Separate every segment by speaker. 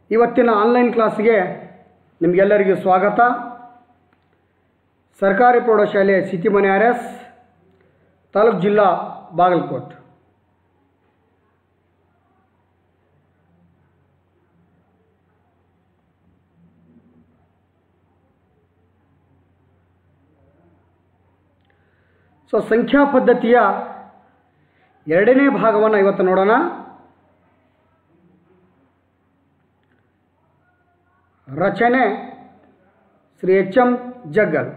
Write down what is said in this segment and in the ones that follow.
Speaker 1: ಇವತ್ತಿನ ಆನ್ಲೈನ್ ಕ್ಲಾಸ್ಗೆ ನಿಮಗೆಲ್ಲರಿಗೂ ಸ್ವಾಗತ ಸರ್ಕಾರಿ ಪ್ರೌಢಶಾಲೆ ಸಿಟಿಮನೆ ಆರ್ ಎಸ್ ತಾಲೂಕು ಜಿಲ್ಲಾ ಬಾಗಲಕೋಟ್ ಸೊ ಸಂಖ್ಯಾ ಪದ್ಧತಿಯ ಎರಡನೇ ಭಾಗವನ್ನು ಇವತ್ತು ನೋಡೋಣ ರಚನೆ Shri H M Jaggal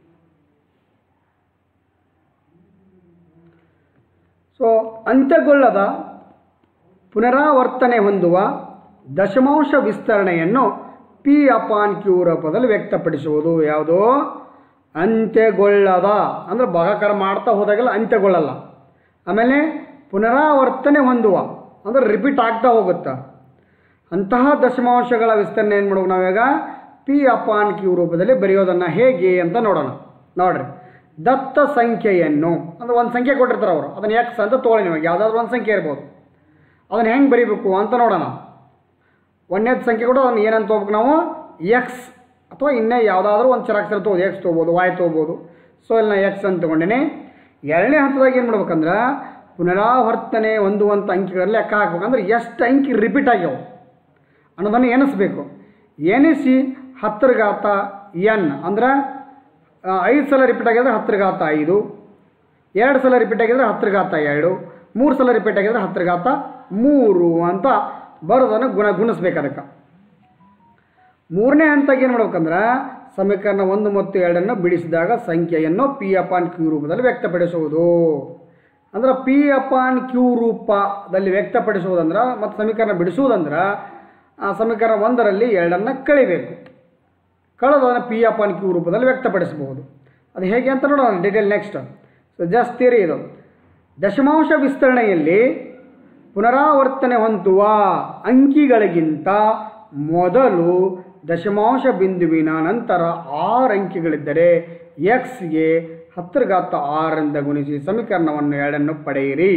Speaker 1: so ಅಂತ್ಯಗೊಳ್ಳದ ಪುನರಾವರ್ತನೆ ಹೊಂದುವ ದಶಮಾಂಶ ವಿಸ್ತರಣೆಯನ್ನು ಪಿ ಅಪಾನ್ ಕ್ಯೂ ರೂಪದಲ್ಲಿ ವ್ಯಕ್ತಪಡಿಸುವುದು ಯಾವುದು ಅಂತ್ಯಗೊಳ್ಳದ ಅಂದರೆ ಭಾಗಾಕಾರ ಮಾಡ್ತಾ ಹೋದಾಗೆಲ್ಲ ಅಂತ್ಯಗೊಳ್ಳಲ್ಲ ಆಮೇಲೆ ಪುನರಾವರ್ತನೆ ಹೊಂದುವ ಅಂದರೆ ರಿಪೀಟ್ ಆಗ್ತಾ ಹೋಗುತ್ತಾ ಅಂತಹ ದಶಮಾಂಶಗಳ ವಿಸ್ತರಣೆ ಏನು ಮಾಡ್ಬೇಕು ನಾವೀಗ ಪಿ ಅಪಾನ್ ಕ್ಯೂ ರೂಪದಲ್ಲಿ ಬರೆಯೋದನ್ನು ಹೇಗೆ ಅಂತ ನೋಡೋಣ ನೋಡ್ರಿ ದತ್ತ ಸಂಖ್ಯೆಯನ್ನು ಅಂದರೆ ಒಂದು ಸಂಖ್ಯೆ ಕೊಟ್ಟಿರ್ತಾರೆ ಅವರು ಅದನ್ನು ಎಕ್ಸ್ ಅಂತ ತೊಗೊಳ್ಳಿ ನಿಮಗೆ ಯಾವುದಾದ್ರೂ ಒಂದು ಸಂಖ್ಯೆ ಇರ್ಬೋದು ಅದನ್ನು ಹೆಂಗೆ ಬರೀಬೇಕು ಅಂತ ನೋಡೋಣ ಒಂದನೇದು ಸಂಖ್ಯೆ ಕೂಡ ಅದನ್ನು ಏನಂತ ತೊಗೋಬೇಕು ನಾವು ಎಕ್ಸ್ ಅಥವಾ ಇನ್ನೇ ಯಾವುದಾದ್ರೂ ಒಂದು ಚರಾಕ್ಷರ ತೊಗೋದು ಎಕ್ಸ್ ತೊಗೋಬೋದು ವಾಯ್ ತೊಗೋಬೋದು ಸೊ ಇಲ್ಲಿ ನಾನು ಎಕ್ಸ್ ಅಂತ ತೊಗೊಂಡೇನೆ ಎರಡನೇ ಹಂತದಾಗ ಏನು ಮಾಡ್ಬೇಕಂದ್ರೆ ಪುನರಾವರ್ತನೆ ಹೊಂದುವಂಥ ಅಂಕಿಗಳಲ್ಲಿ ಲೆಕ್ಕ ಹಾಕ್ಬೇಕಂದ್ರೆ ಎಷ್ಟು ಅಂಕಿ ರಿಪೀಟ್ ಆಗ್ಯಾವ ಅನ್ನೋದನ್ನು ಎಣಿಸ್ಬೇಕು ಎಣಿಸಿ ಹತ್ತರ ಘಾತ ಎನ್ ಅಂದ್ರೆ ಆ, ಐದು ಸಲ ರಿಪೀಟ್ ಆಗಿದ್ರೆ ಹತ್ತರ ಘಾತ ಐದು ಎರಡು ಸಲ ರಿಪೀಟ್ ಆಗಿದ್ರೆ ಹತ್ತರ ಘಾತ ಎರಡು ಮೂರು ಸಲ ರಿಪೀಟ್ ಆಗಿದ್ರೆ ಹತ್ತರ ಘಾತ ಮೂರು ಅಂತ ಬರೋದನ್ನು ಗುಣ ಗುಣಿಸ್ಬೇಕು ಅದಕ್ಕೆ ಮೂರನೇ ಹಂತಕ್ಕೆ ಏನು ಮಾಡ್ಬೇಕಂದ್ರೆ ಸಮೀಕರಣ ಒಂದು ಮತ್ತು ಎರಡನ್ನು ಬಿಡಿಸಿದಾಗ ಸಂಖ್ಯೆಯನ್ನು ಪಿ ಅಪಾನ್ ಕ್ಯೂ ರೂಪದಲ್ಲಿ ವ್ಯಕ್ತಪಡಿಸುವುದು ಅಂದ್ರೆ ಪಿ ಅಪಾನ್ ಕ್ಯೂ ರೂಪದಲ್ಲಿ ವ್ಯಕ್ತಪಡಿಸುವುದಂದ್ರೆ ಮತ್ತು ಸಮೀಕರಣ ಬಿಡಿಸುವುದಂದ್ರೆ ಆ ಸಮೀಕರಣ ಒಂದರಲ್ಲಿ ಎರಡನ್ನು ಕಳಿಬೇಕು ಕಳೆದನ್ನು ಪಿ ಅಪಾನ್ ಕ್ಯೂ ರೂಪದಲ್ಲಿ ವ್ಯಕ್ತಪಡಿಸಬಹುದು ಅದು ಹೇಗೆ ಅಂತ ನೋಡೋಣ detail next so just theory ಇದು ದಶಮಾಂಶ ವಿಸ್ತರಣೆಯಲ್ಲಿ ಪುನರಾವರ್ತನೆ ಹೊಂದುವ ಅಂಕಿಗಳಿಗಿಂತ ಮೊದಲು ದಶಮಾಂಶ ಬಿಂದುವಿನ ನಂತರ ಆರು ಅಂಕಿಗಳಿದ್ದರೆ ಎಕ್ಸ್ಗೆ ಹತ್ತರ ಘಾತ ಆರರಿಂದ ಗುಣಿಸಿ ಸಮೀಕರಣವನ್ನು ಎರಡನ್ನು ಪಡೆಯಿರಿ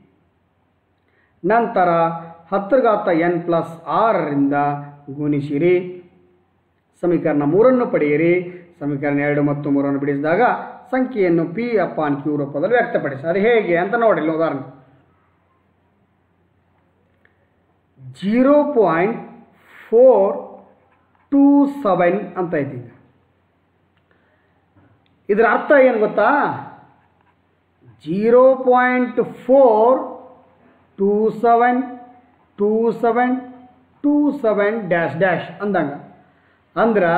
Speaker 1: ನಂತರ ಹತ್ತರ ಘಾತ ಎನ್ ಪ್ಲಸ್ ಆರರಿಂದ ಗುಣಿಸಿರಿ ಸಮೀಕರಣ ಮೂರನ್ನು ಪಡೆಯಿರಿ ಸಮೀಕರಣ ಎರಡು ಮತ್ತು ಮೂರನ್ನು ಬಿಡಿಸಿದಾಗ ಸಂಖ್ಯೆಯನ್ನು ಪಿ ಅಪಾನ್ ಕ್ಯೂ ರೂಪದಲ್ಲಿ ವ್ಯಕ್ತಪಡಿಸಿ ಅದು ಹೇಗೆ ಅಂತ ನೋಡಿ ಇಲ್ಲಿ ಉದಾಹರಣೆ zero point four two seven ಅಂತ ಐತಿ ಈಗ. ಇದರ ಅರ್ಥ ಏನು ಗೊತ್ತಾ zero point four two seven two seven two seven dash dash ಅಂದಂಗೆ ಅಂದ್ರೆ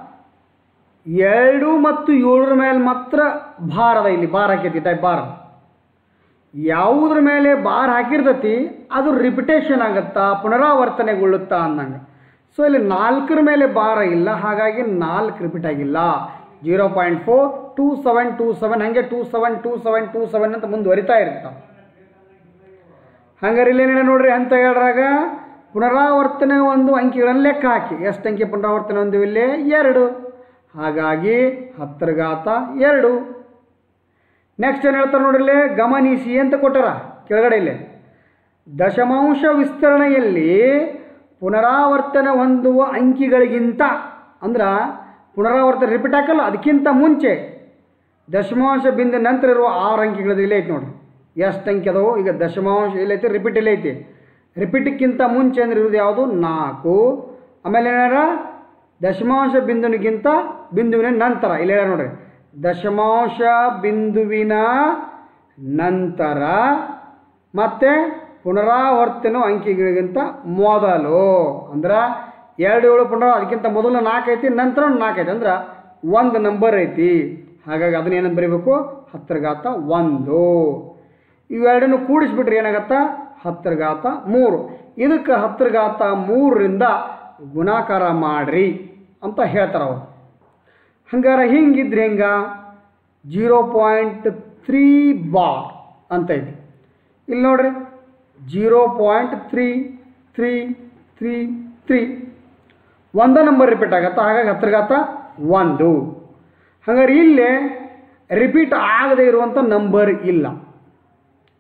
Speaker 1: ಎರಡು ಮತ್ತು ಏಳರ ಮೇಲೆ ಮಾತ್ರ ಭಾರ ಅದ ಇಲ್ಲಿ ಬಾರ್ ಹಾಕೈತಿ ಟೈಪ್ ಬಾರ್ ಯಾವುದ್ರ ಮೇಲೆ ಬಾರ್ ಹಾಕಿರ್ತೈತಿ ಅದು ರಿಪಿಟೇಷನ್ ಆಗುತ್ತಾ ಪುನರಾವರ್ತನೆಗೊಳ್ಳುತ್ತಾ ಅಂದಂಗೆ ಸೊ ಇಲ್ಲಿ ನಾಲ್ಕರ ಮೇಲೆ ಭಾರ ಇಲ್ಲ ಹಾಗಾಗಿ ನಾಲ್ಕು ರಿಪೀಟ್ ಆಗಿಲ್ಲ zero point four two seven two seven ಹಾಗೆ two seven two seven two seven ಅಂತ ಮುಂದುವರಿತಾ ಇರ್ತಾವೆ ಹಂಗಾರೆ ಇಲ್ಲೇನಿದೆ ನೋಡ್ರಿ ಅಂತ ಹೇಳ್ರಾಗ ಪುನರಾವರ್ತನೆ ಒಂದು ಅಂಕಿಗಳನ್ನು ಲೆಕ್ಕ ಹಾಕಿ ಎಷ್ಟು ಅಂಕಿ ಪುನರಾವರ್ತನೆ ಹೊಂದಿವಿ ಇಲ್ಲಿ ಎರಡು ಹಾಗಾಗಿ ಹತ್ತರ ಘಾತ ಎರಡು ನೆಕ್ಸ್ಟ್ ಏನು ಹೇಳ್ತಾರೆ ನೋಡ್ರಿ ಇಲ್ಲಿ ಗಮನಿಸಿ ಅಂತ ಕೊಟ್ಟಾರ ಕೆಳಗಡೆ ಇಲ್ಲಿ ದಶಮಾಂಶ ವಿಸ್ತರಣೆಯಲ್ಲಿ ಪುನರಾವರ್ತನೆ ಹೊಂದುವ ಅಂಕಿಗಳಿಗಿಂತ ಅಂದ್ರೆ ಪುನರಾವರ್ತನೆ ರಿಪೀಟ್ ಹಾಕಲ್ಲ ಅದಕ್ಕಿಂತ ಮುಂಚೆ ದಶಮಾಂಶ ಬಿಂದು ನಂತರ ಇರುವ ಆರು ಅಂಕಿಗಳದ್ದು ಇಲ್ಲೇ ಐತಿ ನೋಡ್ರಿ ಎಷ್ಟು ಅಂಕಿ ಅದಾವು ಈಗ ದಶಮಾಂಶ ಎಲ್ಲೈತಿ ರಿಪೀಟ್ ಇಲ್ಲೇ ಐತಿ ರಿಪೀಟ್ಕ್ಕಿಂತ ಮುಂಚೆ ಅಂದ್ರೆ ಇರೋದು ಯಾವುದು ನಾಲ್ಕು ಆಮೇಲೆ ಏನಾರ ದಶಮಾಂಶ ಬಿಂದುವಿಗಿಂತ ಬಿಂದುವಿನ ನಂತರ ಇಲ್ಲಿ ಹೇಳ ನೋಡ್ರಿ ದಶಮಾಂಶ ಬಿಂದುವಿನ ನಂತರ ಮತ್ತೆ ಪುನರಾವರ್ತನೆ ಅಂಕಿಗಳಿಗಿಂತ ಮೊದಲು ಅಂದ್ರೆ ಎರಡು ಏಳು ಪುನರ ಅದಕ್ಕಿಂತ ಮೊದಲು ನಾಲ್ಕು ಐತಿ ನಂತರ ನಾಲ್ಕು ಐತಿ ಅಂದ್ರೆ ಒಂದು ನಂಬರ್ ಐತಿ ಹಾಗಾಗಿ ಅದನ್ನ ಏನಂತ ಬರೀಬೇಕು ಹತ್ತರ ಘಾತ ಒಂದು ಇವೆರಡನ್ನು ಕೂಡಿಸ್ಬಿಟ್ರೆ ಏನಾಗತ್ತ ಹತ್ತರ ಘಾತ ಮೂರು ಇದಕ್ಕೆ ಹತ್ತರ ಘಾತ ಮೂರರಿಂದ ಗುಣಾಕಾರ ಮಾಡ್ರಿ ಅಂತ ಹೇಳ್ತಾರೆ ಅವರು ಹಂಗಾರೆ ಹಿಂಗಿದ್ರೆ ಹೆಂಗ ಜೀರೋ ಪಾಯಿಂಟ್ ತ್ರೀ ಬಾರ್ ಅಂತ ಐತಿ ಇಲ್ಲಿ ನೋಡ್ರಿ zero point three three three three ಒಂದ ನಂಬರ್ ರಿಪೀಟ್ ಆಗತ್ತೆ ಹಾಗಾಗಿ ಹತ್ತರ ಘಾತ ಒಂದು ಹಾಗಾದ್ರೆ ಇಲ್ಲೇ ರಿಪೀಟ್ ಆಗದೇ ಇರುವಂಥ ನಂಬರ್ ಇಲ್ಲ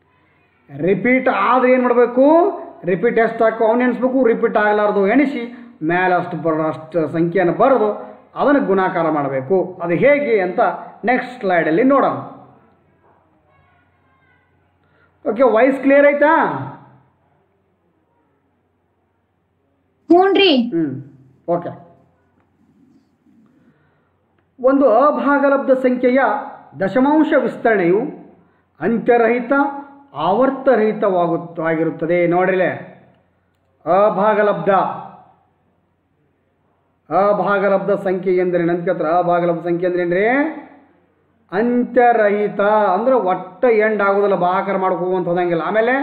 Speaker 1: ರಿಪೀಟ್ ಆದರೆ ಏನು ಮಾಡಬೇಕು ರಿಪೀಟ್ ಎಷ್ಟು ಹಾಕು ಅವ್ನು ಎಣಿಸ್ಬೇಕು ರಿಪೀಟ್ ಆಗಲಾರ್ದು ಎಣಿಸಿ ಮೇಲೆ ಅಷ್ಟು ಬರೋ ಅಷ್ಟು ಸಂಖ್ಯೆಯನ್ನು ಬರೆದು ಅದನ್ನು ಗುಣಾಕಾರ ಮಾಡಬೇಕು ಅದು ಹೇಗೆ ಅಂತ ನೆಕ್ಸ್ಟ್ ಸ್ಲೈಡಲ್ಲಿ ನೋಡೋಣ ಓಕೆ ವಾಯ್ಸ್ ಕ್ಲಿಯರ್ ಆಯ್ತಾ
Speaker 2: ಹ್ಞೂನ್ರಿ
Speaker 1: ಹ್ಞೂ ಓಕೆ ಒಂದು ಅಭಾಗಲಬ್ಧ ಸಂಖ್ಯೆಯ ದಶಮಾಂಶ ವಿಸ್ತರಣೆಯು ಅಂತ್ಯರಹಿತ ಆವರ್ತರಹಿತವಾಗುತ್ತಾಗಿರುತ್ತದೆ ನೋಡ್ರಿಲೆ ಅಭಾಗಲಬ್ಧ ಅಭಾಗಲಬ್ಧ ಸಂಖ್ಯೆ ಎಂದರೆ ನಂತ ಕೇಳ್ತಾರೆ ಅಭಾಗಲಬ್ಧ ಸಂಖ್ಯೆ ಅಂದ್ರೆ ಏನ್ರಿ ಅಂತ್ಯರಹಿತ ಅಂದ್ರೆ ಒಟ್ಟ ಎಂಡ್ ಆಗೋದಿಲ್ಲ ಭಾಗಾಕಾರ ಮಾಡ್ಕೋವಂತ ಹೋದಂಗಿಲ್ಲ ಆಮೇಲೆ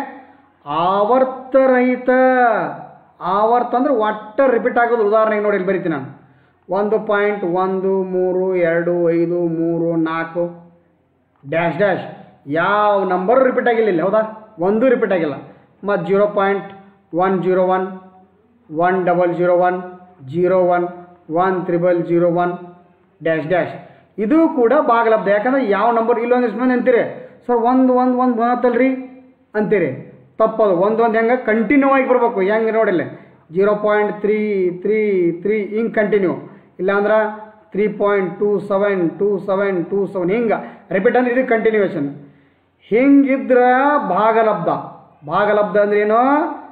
Speaker 1: ಆವರ್ತರಹಿತ ಆವರ್ತ ಅಂದ್ರೆ ಒಟ್ಟ ರಿಪೀಟ್ ಆಗೋದು ಉದಾಹರಣೆಗೆ ನೋಡಿ ಇಲ್ಲಿ ಬರಿತೀನಿ ನಾನು ಒಂದು ಪಾಯಿಂಟ್ ಒಂದು ಮೂರು ಎರಡು ಐದು ಮೂರು ನಾಲ್ಕು ಡ್ಯಾಶ್ ಡ್ಯಾಶ್ ಯಾವ ನಂಬರು ರಿಪೀಟ್ ಆಗಿಲ್ಲ ಇಲ್ಲಿ ಹೌದಾ ಒಂದು ರಿಪೀಟ್ ಆಗಿಲ್ಲ ಮತ್ತು zero point one zero one one double zero one zero one one triple zero one dash dash ಇದು ಕೂಡ ಭಾಗಲಬ್ಧ ಯಾಕಂದ್ರೆ ಯಾವ ನಂಬರ್ ಇಲ್ಲೊಂದಿಷ್ಟು ಮಂದಿ ಅಂತೀರಿ ಸರ್ ಒಂದು ಒಂದು ಒಂದು ಬಂತಲ್ರಿ ಅಂತೀರಿ ತಪ್ಪದು ಒಂದೊಂದು ಹೆಂಗೆ ಕಂಟಿನ್ಯೂ ಆಗಿ ಬರಬೇಕು ಹೆಂಗೆ ನೋಡಿಲ್ಲ zero point three three three ಹಿಂಗೆ ಕಂಟಿನ್ಯೂ ಇಲ್ಲಾಂದ್ರೆ three point two seven two seven two seven ಹಿಂಗೆ ರಿಪೀಟ್ ಅಂದ್ರೆ ಇದು ಕಂಟಿನ್ಯೂಯೇಷನ್ ಹಿಂಗಿದ್ರೆ ಭಾಗಲಬ್ಧ ಭಾಗಲಬ್ಧ ಅಂದ್ರೆ ಏನು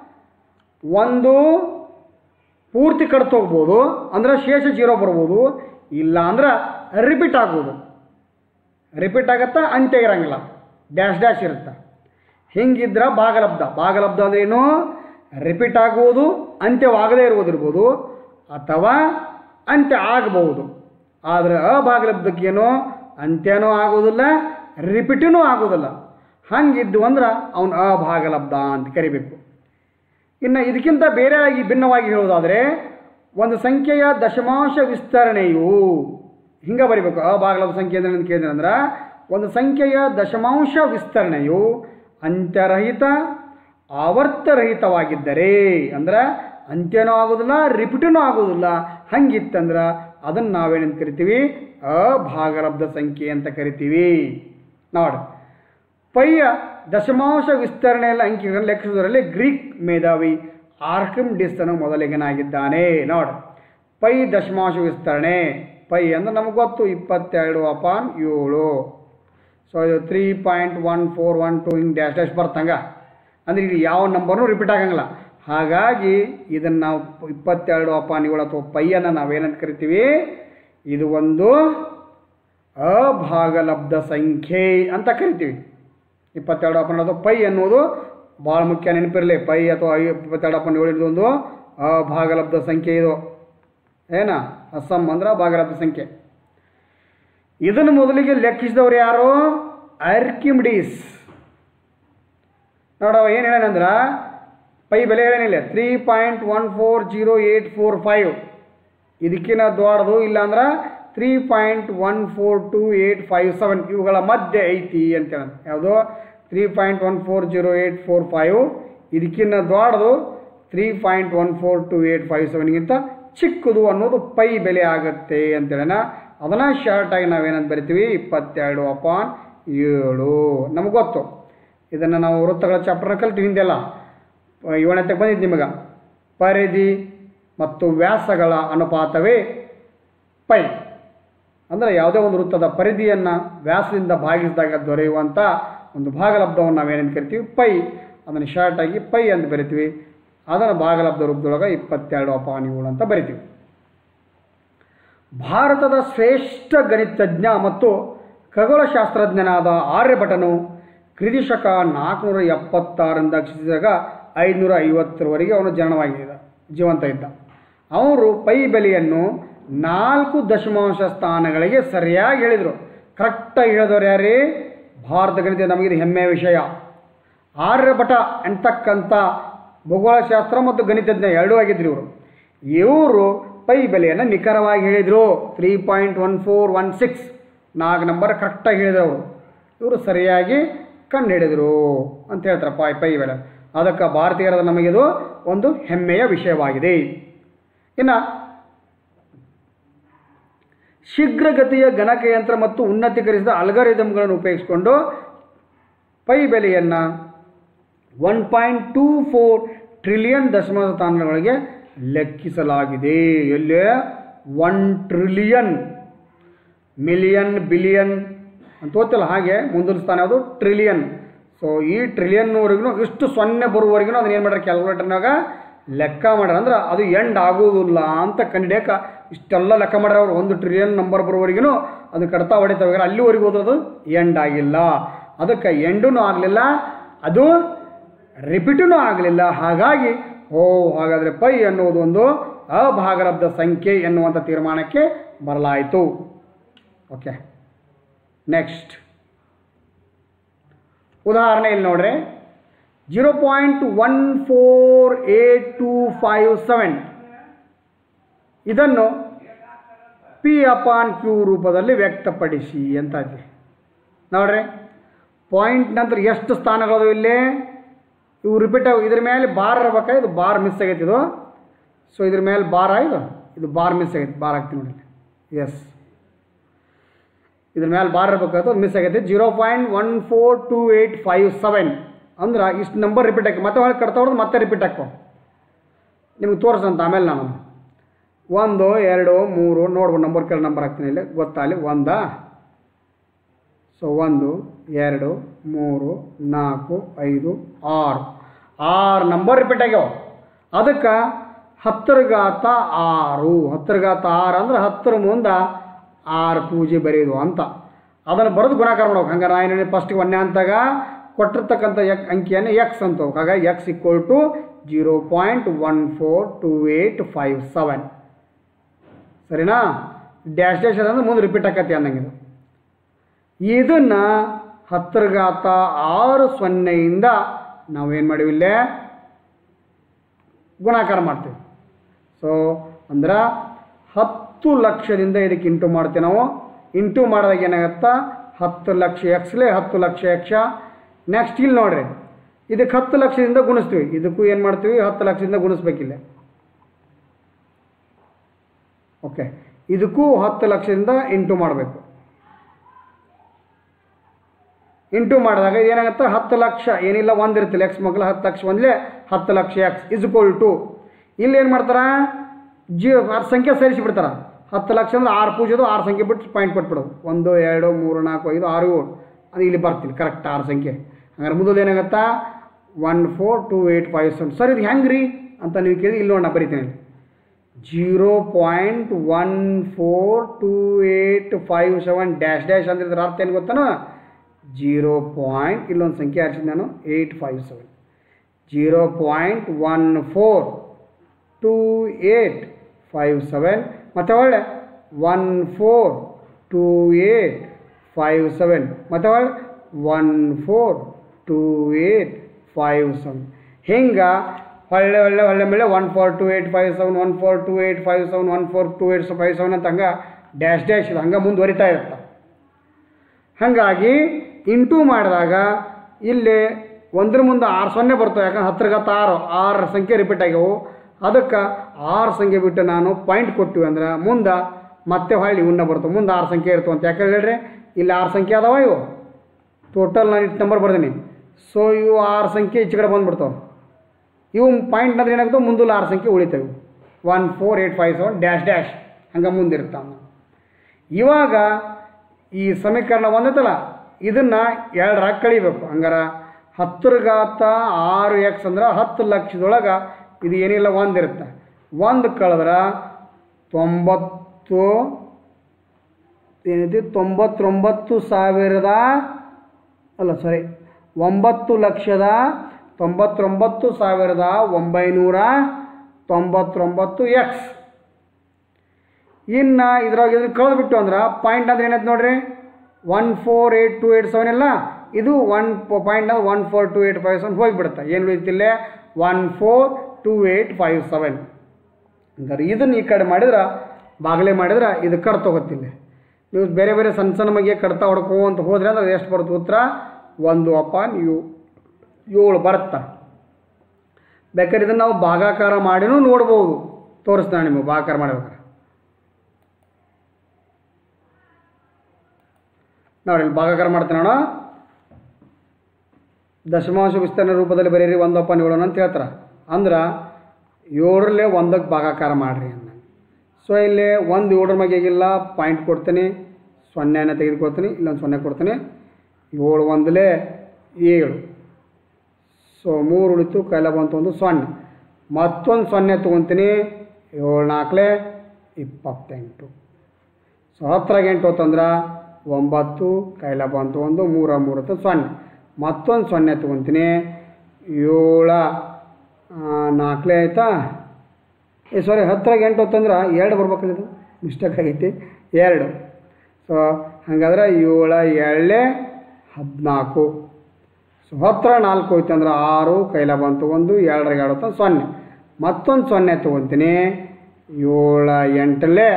Speaker 1: ಒಂದು ಪೂರ್ತಿ ಕಡ್ತು ಹೋಗ್ಬೋದು ಅಂದ್ರೆ ಶೇಷ ಜೀರೋ ಬರ್ಬೋದು ಇಲ್ಲ ಅಂದ್ರೆ ರಿಪೀಟ್ ಆಗ್ಬೋದು ರಿಪೀಟ್ ಆಗತ್ತಾ ಅಂತ್ಯ ಇರಂಗಿಲ್ಲ ಡ್ಯಾಶ್ ಡ್ಯಾಶ್ ಇರುತ್ತೆ ಹಿಂಗಿದ್ರೆ ಭಾಗಲಬ್ಧ ಭಾಗಲಬ್ಧ ಅಂದ್ರೆ ಏನು ರಿಪೀಟ್ ಆಗುವುದು ಅಂತ್ಯವಾಗದೇ ಇರುವುದಿರ್ಬೋದು ಅಥವಾ ಅಂತ್ಯ ಆಗಬಹುದು ಆದರೆ ಅಭಾಗಲಬ್ಧಕ್ಕೇನು ಅಂತ್ಯನೂ ಆಗೋದಿಲ್ಲ ರಿಪೀಟೂ ಆಗೋದಿಲ್ಲ ಹಂಗಿದ್ದು ಅಂದ್ರೆ ಅವನು ಅಭಾಗಲಬ್ಧ ಅಂತ ಕರಿಬೇಕು ಇನ್ನು ಇದಕ್ಕಿಂತ ಬೇರೆಯಾಗಿ ಭಿನ್ನವಾಗಿ ಹೇಳೋದಾದರೆ ಒಂದು ಸಂಖ್ಯೆಯ ದಶಮಾಂಶ ವಿಸ್ತರಣೆಯು ಹಿಂಗೆ ಬರಿಬೇಕು ಅಭಾಗಲಬ್ಧ ಸಂಖ್ಯೆ ಅಂದ್ರೆ ಅಂತ ಕೇಳಿದ್ರೆ ಅಂದ್ರೆ ಒಂದು ಸಂಖ್ಯೆಯ ದಶಮಾಂಶ ವಿಸ್ತರಣೆಯು ಅಂತ್ಯರಹಿತ ಆವರ್ತರಹಿತವಾಗಿದ್ದರೆ ಅಂದ್ರೆ ಅಂತ್ಯನೂ ಆಗೋದಿಲ್ಲ ರಿಪೀಟೂ ಆಗೋದಿಲ್ಲ ಹಂಗಿತ್ತಂದ್ರೆ ಅದನ್ನು ನಾವೇನಂತ ಕರಿತೀವಿ ಅಭಾಗಲಬ್ಧ ಸಂಖ್ಯೆ ಅಂತ ಕರಿತೀವಿ ನೋಡಿ ಪೈಯ ದಶಮಾಂಶ ವಿಸ್ತರಣೆಯ ಅಂಕಿಗಳನ್ನು ಲೆಕ್ಕಿಸುವುದರಲ್ಲಿ ಗ್ರೀಕ್ ಮೇಧಾವಿ ಆರ್ಕಿಮಿಡಿಸ್ ಅನ್ನು ಮೊದಲಿಗನಾಗಿದ್ದಾನೆ ನೋಡಿ ಪೈ ದಶಮಾಂಶ ವಿಸ್ತರಣೆ ಪೈ ಅಂದ್ರೆ ನಮಗೆ ಗೊತ್ತು ಇಪ್ಪತ್ತೆರಡು ಅಪಾನ್ ಏಳು ಸೊ ಇದು three point one four one two ಹಿಂಗೆ ಡ್ಯಾಶ್ ಡ್ಯಾಶ್ ಬರ್ತಂಗ ಅಂದ್ರೆ ಇಲ್ಲಿ ಯಾವ ನಂಬರ್ನೂ ರಿಪೀಟ್ ಆಗಂಗಿಲ್ಲ ಹಾಗಾಗಿ ಇದನ್ನು ನಾವು ಇಪ್ಪತ್ತೆರಡು ಅಪಾನ್ ಏಳು ಅಥವಾ ಪೈಯನ್ನು ನಾವೇನಂತ ಕರಿತೀವಿ ಇದು ಒಂದು ಅಭಾಗಲಬ್ಧ ಸಂಖ್ಯೆ ಅಂತ ಕರಿತೀವಿ ಇಪ್ಪತ್ತೆರಡು ಅಪನ್ ಅಥವಾ ಪೈ ಅನ್ನೋದು ಭಾಳ ಮುಖ್ಯ ನೆನಪಿರಲಿ ಪೈ ಅಥವಾ ಐ ಇಪ್ಪತ್ತೆರಡು ಅಪನ್ ಏಳು ಒಂದು ಅಭಾಗಲಬ್ಧ ಸಂಖ್ಯೆ ಇದು ಏನ ಅಸ್ಸಂ ಅಂದ್ರೆ ಭಾಗಲಬ್ಧ ಸಂಖ್ಯೆ ಇದನ್ನು ಮೊದಲಿಗೆ ಲೆಕ್ಕಿಸಿದವರು ಯಾರು ಆರ್ಕಿಮಿಡೀಸ್ ನೋಡವ ಏನು ಹೇಳೇನಂದ್ರೆ ಪೈ ಬೆಲೆ ಹೇಳೇನಿಲ್ಲ three point one four zero eight four five ಇದಕ್ಕಿನ ದೊಡ್ಡದು ಇಲ್ಲಾಂದ್ರೆ three point one four two eight five seven ಇವುಗಳ ಮಧ್ಯೆ ಐತಿ ಅಂತೇಳಿ ಯಾವುದು three point one four zero eight four five ಇದಕ್ಕಿನ್ನ ದೊಡ್ಡದು three point one four two eight five ಸೆವೆನ್ಗಿಂತ ಚಿಕ್ಕದು ಅನ್ನೋದು ಪೈ ಬೆಲೆ ಆಗುತ್ತೆ ಅಂತೇಳಿನ ಅದನ್ನು ಶಾರ್ಟಾಗಿ ನಾವೇನಂತ ಬರಿತೀವಿ ಇಪ್ಪತ್ತೆರಡು ಅಪಾನ್ ಏಳು ನಮಗೆ ಗೊತ್ತು ಇದನ್ನು ನಾವು ವೃತ್ತಗಳ ಚಾಪ್ಟರ್ನ ಕಲ್ತೀವಿ ಹಿಂದೆಲ್ಲ ಏಳನೇತೆ ಬಂದಿದ್ದು ನಿಮಗೆ ಪರಿಧಿ ಮತ್ತು ವ್ಯಾಸಗಳ ಅನುಪಾತವೇ ಪೈ ಅಂದರೆ ಯಾವುದೇ ಒಂದು ವೃತ್ತದ ಪರಿಧಿಯನ್ನು ವ್ಯಾಸದಿಂದ ಭಾಗಿಸಿದಾಗ ದೊರೆಯುವಂಥ ಒಂದು ಭಾಗಲಬ್ಧವನ್ನು ನಾವೇನೇನು ಕರಿತೀವಿ ಪೈ ಅದನ್ನು ಶಾರ್ಟಾಗಿ ಪೈ ಅಂತ ಬರಿತೀವಿ ಅದನ್ನು ಭಾಗಲಬ್ಧ ರೂಪದೊಳಗೆ ಇಪ್ಪತ್ತೆರಡು ಅಪಾನ್ ಏಳು ಅಂತ ಬರಿತೀವಿ ಭಾರತದ ಶ್ರೇಷ್ಠ ಗಣಿತಜ್ಞ ಮತ್ತು ಖಗೋಳಶಾಸ್ತ್ರಜ್ಞನಾದ ಆರ್ಯಭಟನು ಕ್ರಿದಿಶಕ ನಾಲ್ಕುನೂರ ಎಪ್ಪತ್ತಾರರಿಂದ ಕ್ಷಿಸಿದಾಗ ಐದುನೂರ ಐವತ್ತರವರೆಗೆ ಅವನು ಜನನವಾಗಿದ್ದ ಜೀವಂತ ಇದ್ದ ಅವರು ಪೈ ಬೆಲೆಯನ್ನು ನಾಲ್ಕು ದಶಮಾಂಶ ಸ್ಥಾನಗಳಿಗೆ ಸರಿಯಾಗಿ ಹೇಳಿದರು ಕರೆಕ್ಟಾಗಿ ಹೇಳಿದವರು ಯಾರೇ ಭಾರತ ಗಣಿತ ನಮಗಿದು ಹೆಮ್ಮೆಯ ವಿಷಯ ಆರ್ಯಭಟ ಅಂತಕ್ಕಂಥ ಭೂಗೋಳಶಾಸ್ತ್ರ ಮತ್ತು ಗಣಿತಜ್ಞ ಎರಡೂ ಆಗಿದ್ರು ಇವರು ಇವರು ಪೈ ಬೆಲೆಯನ್ನು ನಿಖರವಾಗಿ ಹೇಳಿದರು three point one four one six ನಾಲ್ಕು ನಂಬರ್ ಕರೆಕ್ಟಾಗಿ ಹೇಳಿದ್ರು ಅವರು ಇವರು ಸರಿಯಾಗಿ ಕಂಡು ಹಿಡಿದರು ಅಂತ ಹೇಳ್ತಾರೆ ಪೈ ಪೈ ಬೆಲೆ ಅದಕ್ಕೆ ಭಾರತೀಯರದ ನಮಗಿದು ಒಂದು ಹೆಮ್ಮೆಯ ವಿಷಯವಾಗಿದೆ ಇನ್ನು ಶೀಘ್ರಗತಿಯ ಗಣಕಯಂತ್ರ ಮತ್ತು ಉನ್ನತೀಕರಿಸಿದ ಅಲ್ಗಾರಿದಮ್ಗಳನ್ನು ಉಪಯೋಗಿಸಿಕೊಂಡು ಪೈ ಬೆಲೆಯನ್ನು one point two four trillion ದಶಮಾಂಶ ಸ್ಥಾನಗಳಿಗೆ ಲೆಕ್ಕಿಸಲಾಗಿದೆ ಎಲ್ಲಿ ಒನ್ ಟ್ರಿಲಿಯನ್ ಮಿಲಿಯನ್ ಬಿಲಿಯನ್ ಅಂತ ಓದ್ತಿಲ್ಲ ಹಾಗೆ ಮುಂದಿನ ಸ್ಥಾನ ಯಾವುದು ಟ್ರಿಲಿಯನ್ ಸೊ ಈ ಟ್ರಿಲಿಯನ್ವರೆಗೂ ಇಷ್ಟು ಸೊನ್ನೆ ಬರುವವರೆಗೂ ಅದನ್ನ ಏನು ಮಾಡ್ಯಾರ ಕ್ಯಾಲ್ಕುಲೇಟರ್ನಾಗ ಲೆಕ್ಕ ಮಾಡ್ಯಾರ ಅಂದ್ರೆ ಅದು ಎಂಡ್ ಆಗೋದಿಲ್ಲ ಅಂತ ಕಂಡಿಡ್ಯಾಕ ಇಷ್ಟೆಲ್ಲ ಲೆಕ್ಕ ಮಾಡ್ಯಾರ ಅವ್ರು ಒಂದು ಟ್ರಿಲಿಯನ್ ನಂಬರ್ ಬರುವವರೆಗೂ ಅದನ್ನ ಕಡ್ತಾ ಹೊಡಿತಾ ಹೋಗ್ಯಾರ ಅಲ್ಲಿವರೆಗೂ ಹೋದ್ರದು ಎಂಡ್ ಆಗಿಲ್ಲ ಅದಕ್ಕೆ ಎಂಡೂ ಆಗಲಿಲ್ಲ ಅದು ರಿಪೀಟೂ ಆಗಲಿಲ್ಲ ಹಾಗಾಗಿ ಓ ಹಾಗಾದರೆ ಪೈ ಎನ್ನುವುದು ಒಂದು ಅಭಾಗಲಬ್ಧ ಸಂಖ್ಯೆ ಎನ್ನುವಂಥ ತೀರ್ಮಾನಕ್ಕೆ ಬರಲಾಯಿತು ಓಕೆ ನೆಕ್ಸ್ಟ್ ಉದಾಹರಣೆ ಇಲ್ಲಿ ನೋಡ್ರಿ zero point one four eight two five seven ಇದನ್ನು ಪಿ ಅಪಾನ್ ಕ್ಯೂ ರೂಪದಲ್ಲಿ ವ್ಯಕ್ತಪಡಿಸಿ ಅಂತ ಇದೆ ನೋಡ್ರಿ ಪಾಯಿಂಟ್ ನಂತರ ಎಷ್ಟು ಸ್ಥಾನಗಳು ಇಲ್ಲಿ ಇವು ರಿಪೀಟ್ ಇದ್ರ ಮೇಲೆ ಬಾರ್ ಇರ್ಬೇಕಾ ಇದು ಬಾರ್ ಮಿಸ್ ಆಗೈತೆ ಇದು ಸೊ ಇದ್ರ ಮೇಲೆ ಬಾರ್ ಇದು ಇದು ಬಾರ್ ಮಿಸ್ ಆಗೈತೆ ಬಾರ್ ಹಾಕ್ತೀನಿ ನೋಡಿ ಎಸ್ ಇದ್ರ ಮೇಲೆ ಬಾರ್ ಇರ್ಬೇಕಾಯ್ತು ಮಿಸ್ ಆಗೈತೆ zero point one four two eight five seven ಅಂದ್ರೆ ಇಷ್ಟು ನಂಬರ್ ರಿಪೀಟ್ ಹಾಕಿ ಮತ್ತೆ ಹೊಳಗೆ ಕಟ್ತಾ ಹೊಡೆದು ಮತ್ತೆ ರಿಪೀಟ್ ಹಾಕೋ ನಿಮ್ಗೆ ತೋರಿಸಂತ ಆಮೇಲೆ ನಾನು ಒಂದು ಎರಡು ಮೂರು ನೋಡ್ಬೋದು ನಂಬರ್ ಕೆಲ ನಂಬರ್ ಹಾಕ್ತೀನಿ ಇಲ್ಲಿ ಗೊತ್ತಾ ಅಲ್ಲಿ ಒಂದಾ ಸೊ ಒಂದು ಎರಡು ಮೂರು ನಾಲ್ಕು ಐದು ಆರು ಆರು ನಂಬರ್ ರಿಪೀಟ್ ಆಗ್ಯಾವ ಅದಕ್ಕೆ ಹತ್ತರ ಘಾತ ಆರು ಹತ್ತರ ಘಾತ ಆರು ಅಂದ್ರೆ ಹತ್ತರ ಮುಂದೆ ಆರು ಪೂಜೆ ಬರೆಯೋದು ಅಂತ ಅದನ್ನು ಬರೆದು ಗುಣಾಕಾರ ಮಾಡ್ಬೇಕು ಹಂಗಾರೆ ನಾ ಏನು ಫಸ್ಟಿಗೆ ಒಂದೇ ಅಂತಾಗ ಕೊಟ್ಟಿರ್ತಕ್ಕಂಥ ಎಕ್ ಅಂಕಿಯನ್ನು ಎಕ್ಸ್ ಅಂತ ಹೋಗ್ಬೇಕು. ಹಾಗಾಗಿ X equal to zero point one four two eight five seven ಸರಿನಾ ಡ್ಯಾಶ್ ಡ್ಯಾಶ್ ಅದಂದ್ರೆ ಮುಂದೆ ರಿಪೀಟ್ ಆಕತಿ ಅನ್ನಂಗಿದು ಇದನ್ನು ಹತ್ತರ ಘಾತ ಆರು ಸೊನ್ನೆಯಿಂದ ನಾವೇನು ಮಾಡೀವಿ ಇಲ್ಲೇ ಗುಣಾಕಾರ ಮಾಡ್ತೀವಿ ಸೊ ಅಂದ್ರೆ ಹತ್ತು ಲಕ್ಷದಿಂದ ಇದಕ್ಕೆ ಇಂಟು ಮಾಡ್ತೀವಿ ನಾವು ಇಂಟು ಮಾಡಿದಾಗ ಏನಾಗತ್ತಾ ಹತ್ತು ಲಕ್ಷ ಎಕ್ಸ್ಲೇ ಹತ್ತು ಲಕ್ಷ ಯಕ್ಷ ನೆಕ್ಸ್ಟ್ ಇಲ್ಲಿ ನೋಡ್ರಿ ಇದಕ್ಕೆ ಹತ್ತು ಲಕ್ಷದಿಂದ ಗುಣಿಸ್ತೀವಿ ಇದಕ್ಕೂ ಏನು ಮಾಡ್ತೀವಿ ಹತ್ತು ಲಕ್ಷದಿಂದ ಗುಣಿಸ್ಬೇಕಿಲ್ಲ ಓಕೆ ಇದಕ್ಕೂ ಹತ್ತು ಲಕ್ಷದಿಂದ ಇಂಟು ಮಾಡಬೇಕು ಇಂಟು ಮಾಡಿದಾಗ ಏನಾಗುತ್ತೆ ಹತ್ತು ಲಕ್ಷ ಏನಿಲ್ಲ ಒಂದು ಇರ್ತಿಲ್ಲ ಎಕ್ಸ್ ಮಕ್ಕಳು ಹತ್ತು ಲಕ್ಷ ಒಂದಲೇ ಹತ್ತು ಲಕ್ಷ ಎಕ್ಸ್ ಇಸ್ಕೋಲ್ ಟು ಇಲ್ಲಿ ಏನು ಮಾಡ್ತಾರ ಜಿ ಆರು ಸಂಖ್ಯೆ ಸೇರಿಸಿಬಿಡ್ತಾರ ಹತ್ತು ಲಕ್ಷ ಅಂದ್ರೆ ಆರು ಪೂಜೆದು ಆರು ಸಂಖ್ಯೆ ಬಿಟ್ಟು ಪಾಯಿಂಟ್ ಕೊಟ್ಬಿಡೋದು ಒಂದು ಎರಡು ಮೂರು ನಾಲ್ಕು ಐದು ಆರು ಏಳು ಅದು ಇಲ್ಲಿ ಬರ್ತೀನಿ ಕರೆಕ್ಟ್ ಆರು ಸಂಖ್ಯೆ ಹಂಗಾರೆ ಮುಂದೋದು ಏನಾಗತ್ತಾ one four two eight five seven sir ಇದು ಹೆಂಗೆ ರೀ ಅಂತ ನೀವು ಕೇಳಿ ಇಲ್ಲಿ ನೋಡಿ ನಾ ಬರಿತೀನಿ ಇಲ್ಲಿ zero point one four two eight five seven dash dash ಅಂದ್ರೆ ಇದ್ರ ಅರ್ಥ ಏನು ಗೊತ್ತಾನ ಜೀರೋ ಪಾಯಿಂಟ್ ಇಲ್ಲೊಂದು ಸಂಖ್ಯೆ ಹಾರಿಸಿದ್ದು ನಾನು eight five seven zero point one four two eight five seven ಮತ್ತು ಒಳ್ಳೆ one four two eight five seven ಮತ್ತು ಒಳ್ಳೆ one four two eight five seven ಹಿಂಗೆ ಹೊಳ್ಳೆ ಒಳ್ಳೆ ಹೊಳ್ಳೆ ಮೇಲೆ one four two eight five seven one four two eight five seven one four two eight five seven ಅಂತ ಹಂಗೆ ಡ್ಯಾಶ್ ಡ್ಯಾಶ್ ಇದು ಹಂಗೆ ಮುಂದುವರಿತಾ ಇರುತ್ತೆ ಹಾಗಾಗಿ ಇಂಟು ಮಾಡಿದಾಗ ಇಲ್ಲಿ ಒಂದ್ರ ಮುಂದೆ ಆರು ಸೊನ್ನೆ ಬರ್ತವೆ ಯಾಕಂದ್ರೆ ಹತ್ರ ಗತ್ತ ಆರು ಆರು ಸಂಖ್ಯೆ ರಿಪೀಟ್ ಆಗ್ಯಾವು ಅದಕ್ಕೆ ಆರು ಸಂಖ್ಯೆ ಬಿಟ್ಟು ನಾನು ಪಾಯಿಂಟ್ ಕೊಟ್ಟಿವಿ ಅಂದ್ರೆ ಮುಂದೆ ಮತ್ತೆ ಹೊಳ್ಳಿ ಉಣ್ಣ ಬರ್ತವೆ ಮುಂದೆ ಆರು ಸಂಖ್ಯೆ ಇರ್ತವೆ ಅಂತ ಯಾಕೆ ಹೇಳ್ರಿ ಇಲ್ಲಿ ಆರು ಸಂಖ್ಯೆ ಅದಾವ ಇವು ಟೋಟಲ್ ನಾನು ಇಷ್ಟು ನಂಬರ್ ಬರ್ದೀನಿ ಸೊ ಇವು ಆರು ಸಂಖ್ಯೆ ಈಚೆ ಕಡೆ ಬಂದ್ಬಿಡ್ತಾವೆ ಇವು ಪಾಯಿಂಟ್ ಅಂದ್ರೆ ಏನಾಗ್ತವೆ ಮುಂದಲ್ಲ ಆರು ಸಂಖ್ಯೆ ಉಳಿತವೆ one four eight five seven dash dash ಹಂಗೆ ಮುಂದಿರ್ತಾವೆ ಇವಾಗ ಈ ಸಮೀಕರಣ ಒಂದೈತಲ್ಲ ಇದನ್ನು ಎರಡರಾಗ ಕಳಿಬೇಕು ಹಂಗಾರ ಹತ್ತರ ಘಾತ ಆರು ಎಕ್ಸ್ ಅಂದ್ರೆ ಹತ್ತು ಲಕ್ಷದೊಳಗೆ ಇದು ಏನಿಲ್ಲ ಒಂದಿರುತ್ತೆ ಒಂದು ಕಳೆದ್ರೆ ತೊಂಬತ್ತು ಏನೈತಿ ತೊಂಬತ್ತೊಂಬತ್ತು ಸಾವಿರದ ಅಲ್ಲ ಸಾರಿ ಒಂಬತ್ತು ಲಕ್ಷದ ತೊಂಬತ್ತೊಂಬತ್ತು ಸಾವಿರದ ಒಂಬೈನೂರ ತೊಂಬತ್ತೊಂಬತ್ತು ಎಕ್ಸ್ ಇನ್ನು ಇದ್ರಾಗ ಇದನ್ನ ಕಳೆದ್ಬಿಟ್ಟು ಅಂದ್ರೆ ಪಾಯಿಂಟ್ ಅಂದ್ರೆ ಏನೈತೆ ನೋಡ್ರಿ one four eight two eight seven ಇಲ್ಲ ಇದು ಒನ್ ಪಾಯಿಂಟ್ ಅಂದ್ರೆ one four two eight five seven ಹೋಗಿಬಿಡುತ್ತೆ ಏನು ಉಳಿತಿಲ್ಲ one four two eight five seven ಹಂಗಾರೆ ಇದನ್ನು ಈ ಕಡೆ ಮಾಡಿದ್ರೆ ಬಾಗಿಲೆ ಮಾಡಿದ್ರೆ ಇದು ಕಡ್ ತಗೋತಿಲ್ಲ ನೀವು ಬೇರೆ ಬೇರೆ ಸಣ್ಣ ಸಣ್ಣ ಮಗೆ ಕಡ್ತಾ ಹೊಡ್ಕೊಂತ ಹೋದ್ರೆ ಅಂದ್ರೆ ಎಷ್ಟು ಬರುತ್ತೆ ಉತ್ತರ ಒಂದು ಅಪಾನ್ ಯು ಏಳು ಬರುತ್ತೆ ಬೇಕಾದ್ರೆ ಇದನ್ನು ನಾವು ಭಾಗಾಕಾರ ಮಾಡಿನೂ ನೋಡ್ಬೋದು ತೋರಿಸ್ತಾನೆ ನಿಮಗೆ ಭಾಗಾಕಾರ ಮಾಡ್ಬೇಕಾರೆ ನೋಡಿ ಇಲ್ಲಿ ಭಾಗಾಕಾರ ಮಾಡ್ತೀನಿ ನೋಡ ದಶಮಾಂಶ ವಿಸ್ತರಣೆ ರೂಪದಲ್ಲಿ ಬರೀರಿ ಒಂದು ಅಪ್ಪ ಏಳು ಅಂತ ಹೇಳ್ತಾರೆ ಅಂದ್ರೆ ಏಳರಲ್ಲೇ ಒಂದಕ್ಕೆ ಭಾಗಾಕಾರ ಮಾಡಿರಿ ಅಂದ ಸೊ ಇಲ್ಲಿ ಒಂದು ಏಳರ ಮಗೆಗಿಲ್ಲ ಪಾಯಿಂಟ್ ಕೊಡ್ತೀನಿ ಸೊನ್ನೆನ ತೆಗೆದುಕೊಳ್ತೀನಿ ಇಲ್ಲೊಂದು ಸೊನ್ನೆ ಕೊಡ್ತೀನಿ ಏಳು ಒಂದಲೇ ಏಳು ಸೊ ಮೂರು ಉಳಿತು ಕೈಲ ಬಂತು ಒಂದು ಸೊನ್ನೆ ಮತ್ತೊಂದು ಸೊನ್ನೆ ತೊಗೊತೀನಿ ಏಳು ನಾಲ್ಕಲೇ ಇಪ್ಪತ್ತೆಂಟು ಸೊ ಹತ್ತರಾಗ ಎಂಟು ಹೊತ್ತಂದ್ರೆ ಒಂಬತ್ತು ಕೈಲ ಬಂತು ಒಂದು ಮೂರ ಮೂರು ಹೊತ್ತು ಸೊನ್ನೆ ಮತ್ತೊಂದು ಸೊನ್ನೆ ತೊಗೊತೀನಿ ಏಳ ನಾಲ್ಕಲೇ ಆಯಿತಾ ಏ ಸಾರಿ ಹತ್ತರಾಗ ಎಂಟು ಹೊತ್ತಂದ್ರೆ ಎರಡು ಬರ್ಬೇಕಲ್ಲ ಇದು ಮಿಸ್ಟೇಕ್ ಆಗೈತಿ ಎರಡು ಸೊ ಹಾಗಾದ್ರೆ ಏಳ ಏಳೇ ಹದಿನಾಲ್ಕು ಸೊ ಹತ್ತರ ನಾಲ್ಕು ಹೋಯ್ತು ಅಂದ್ರೆ ಆರು ಕೈಲ ಬಂತು ಒಂದು ಎರಡರಾಗ ಎರಡು ಹೊತ್ತು ಸೊನ್ನೆ ಮತ್ತೊಂದು ಸೊನ್ನೆ ತೊಗೊತೀನಿ ಏಳ ಎಂಟಲೇ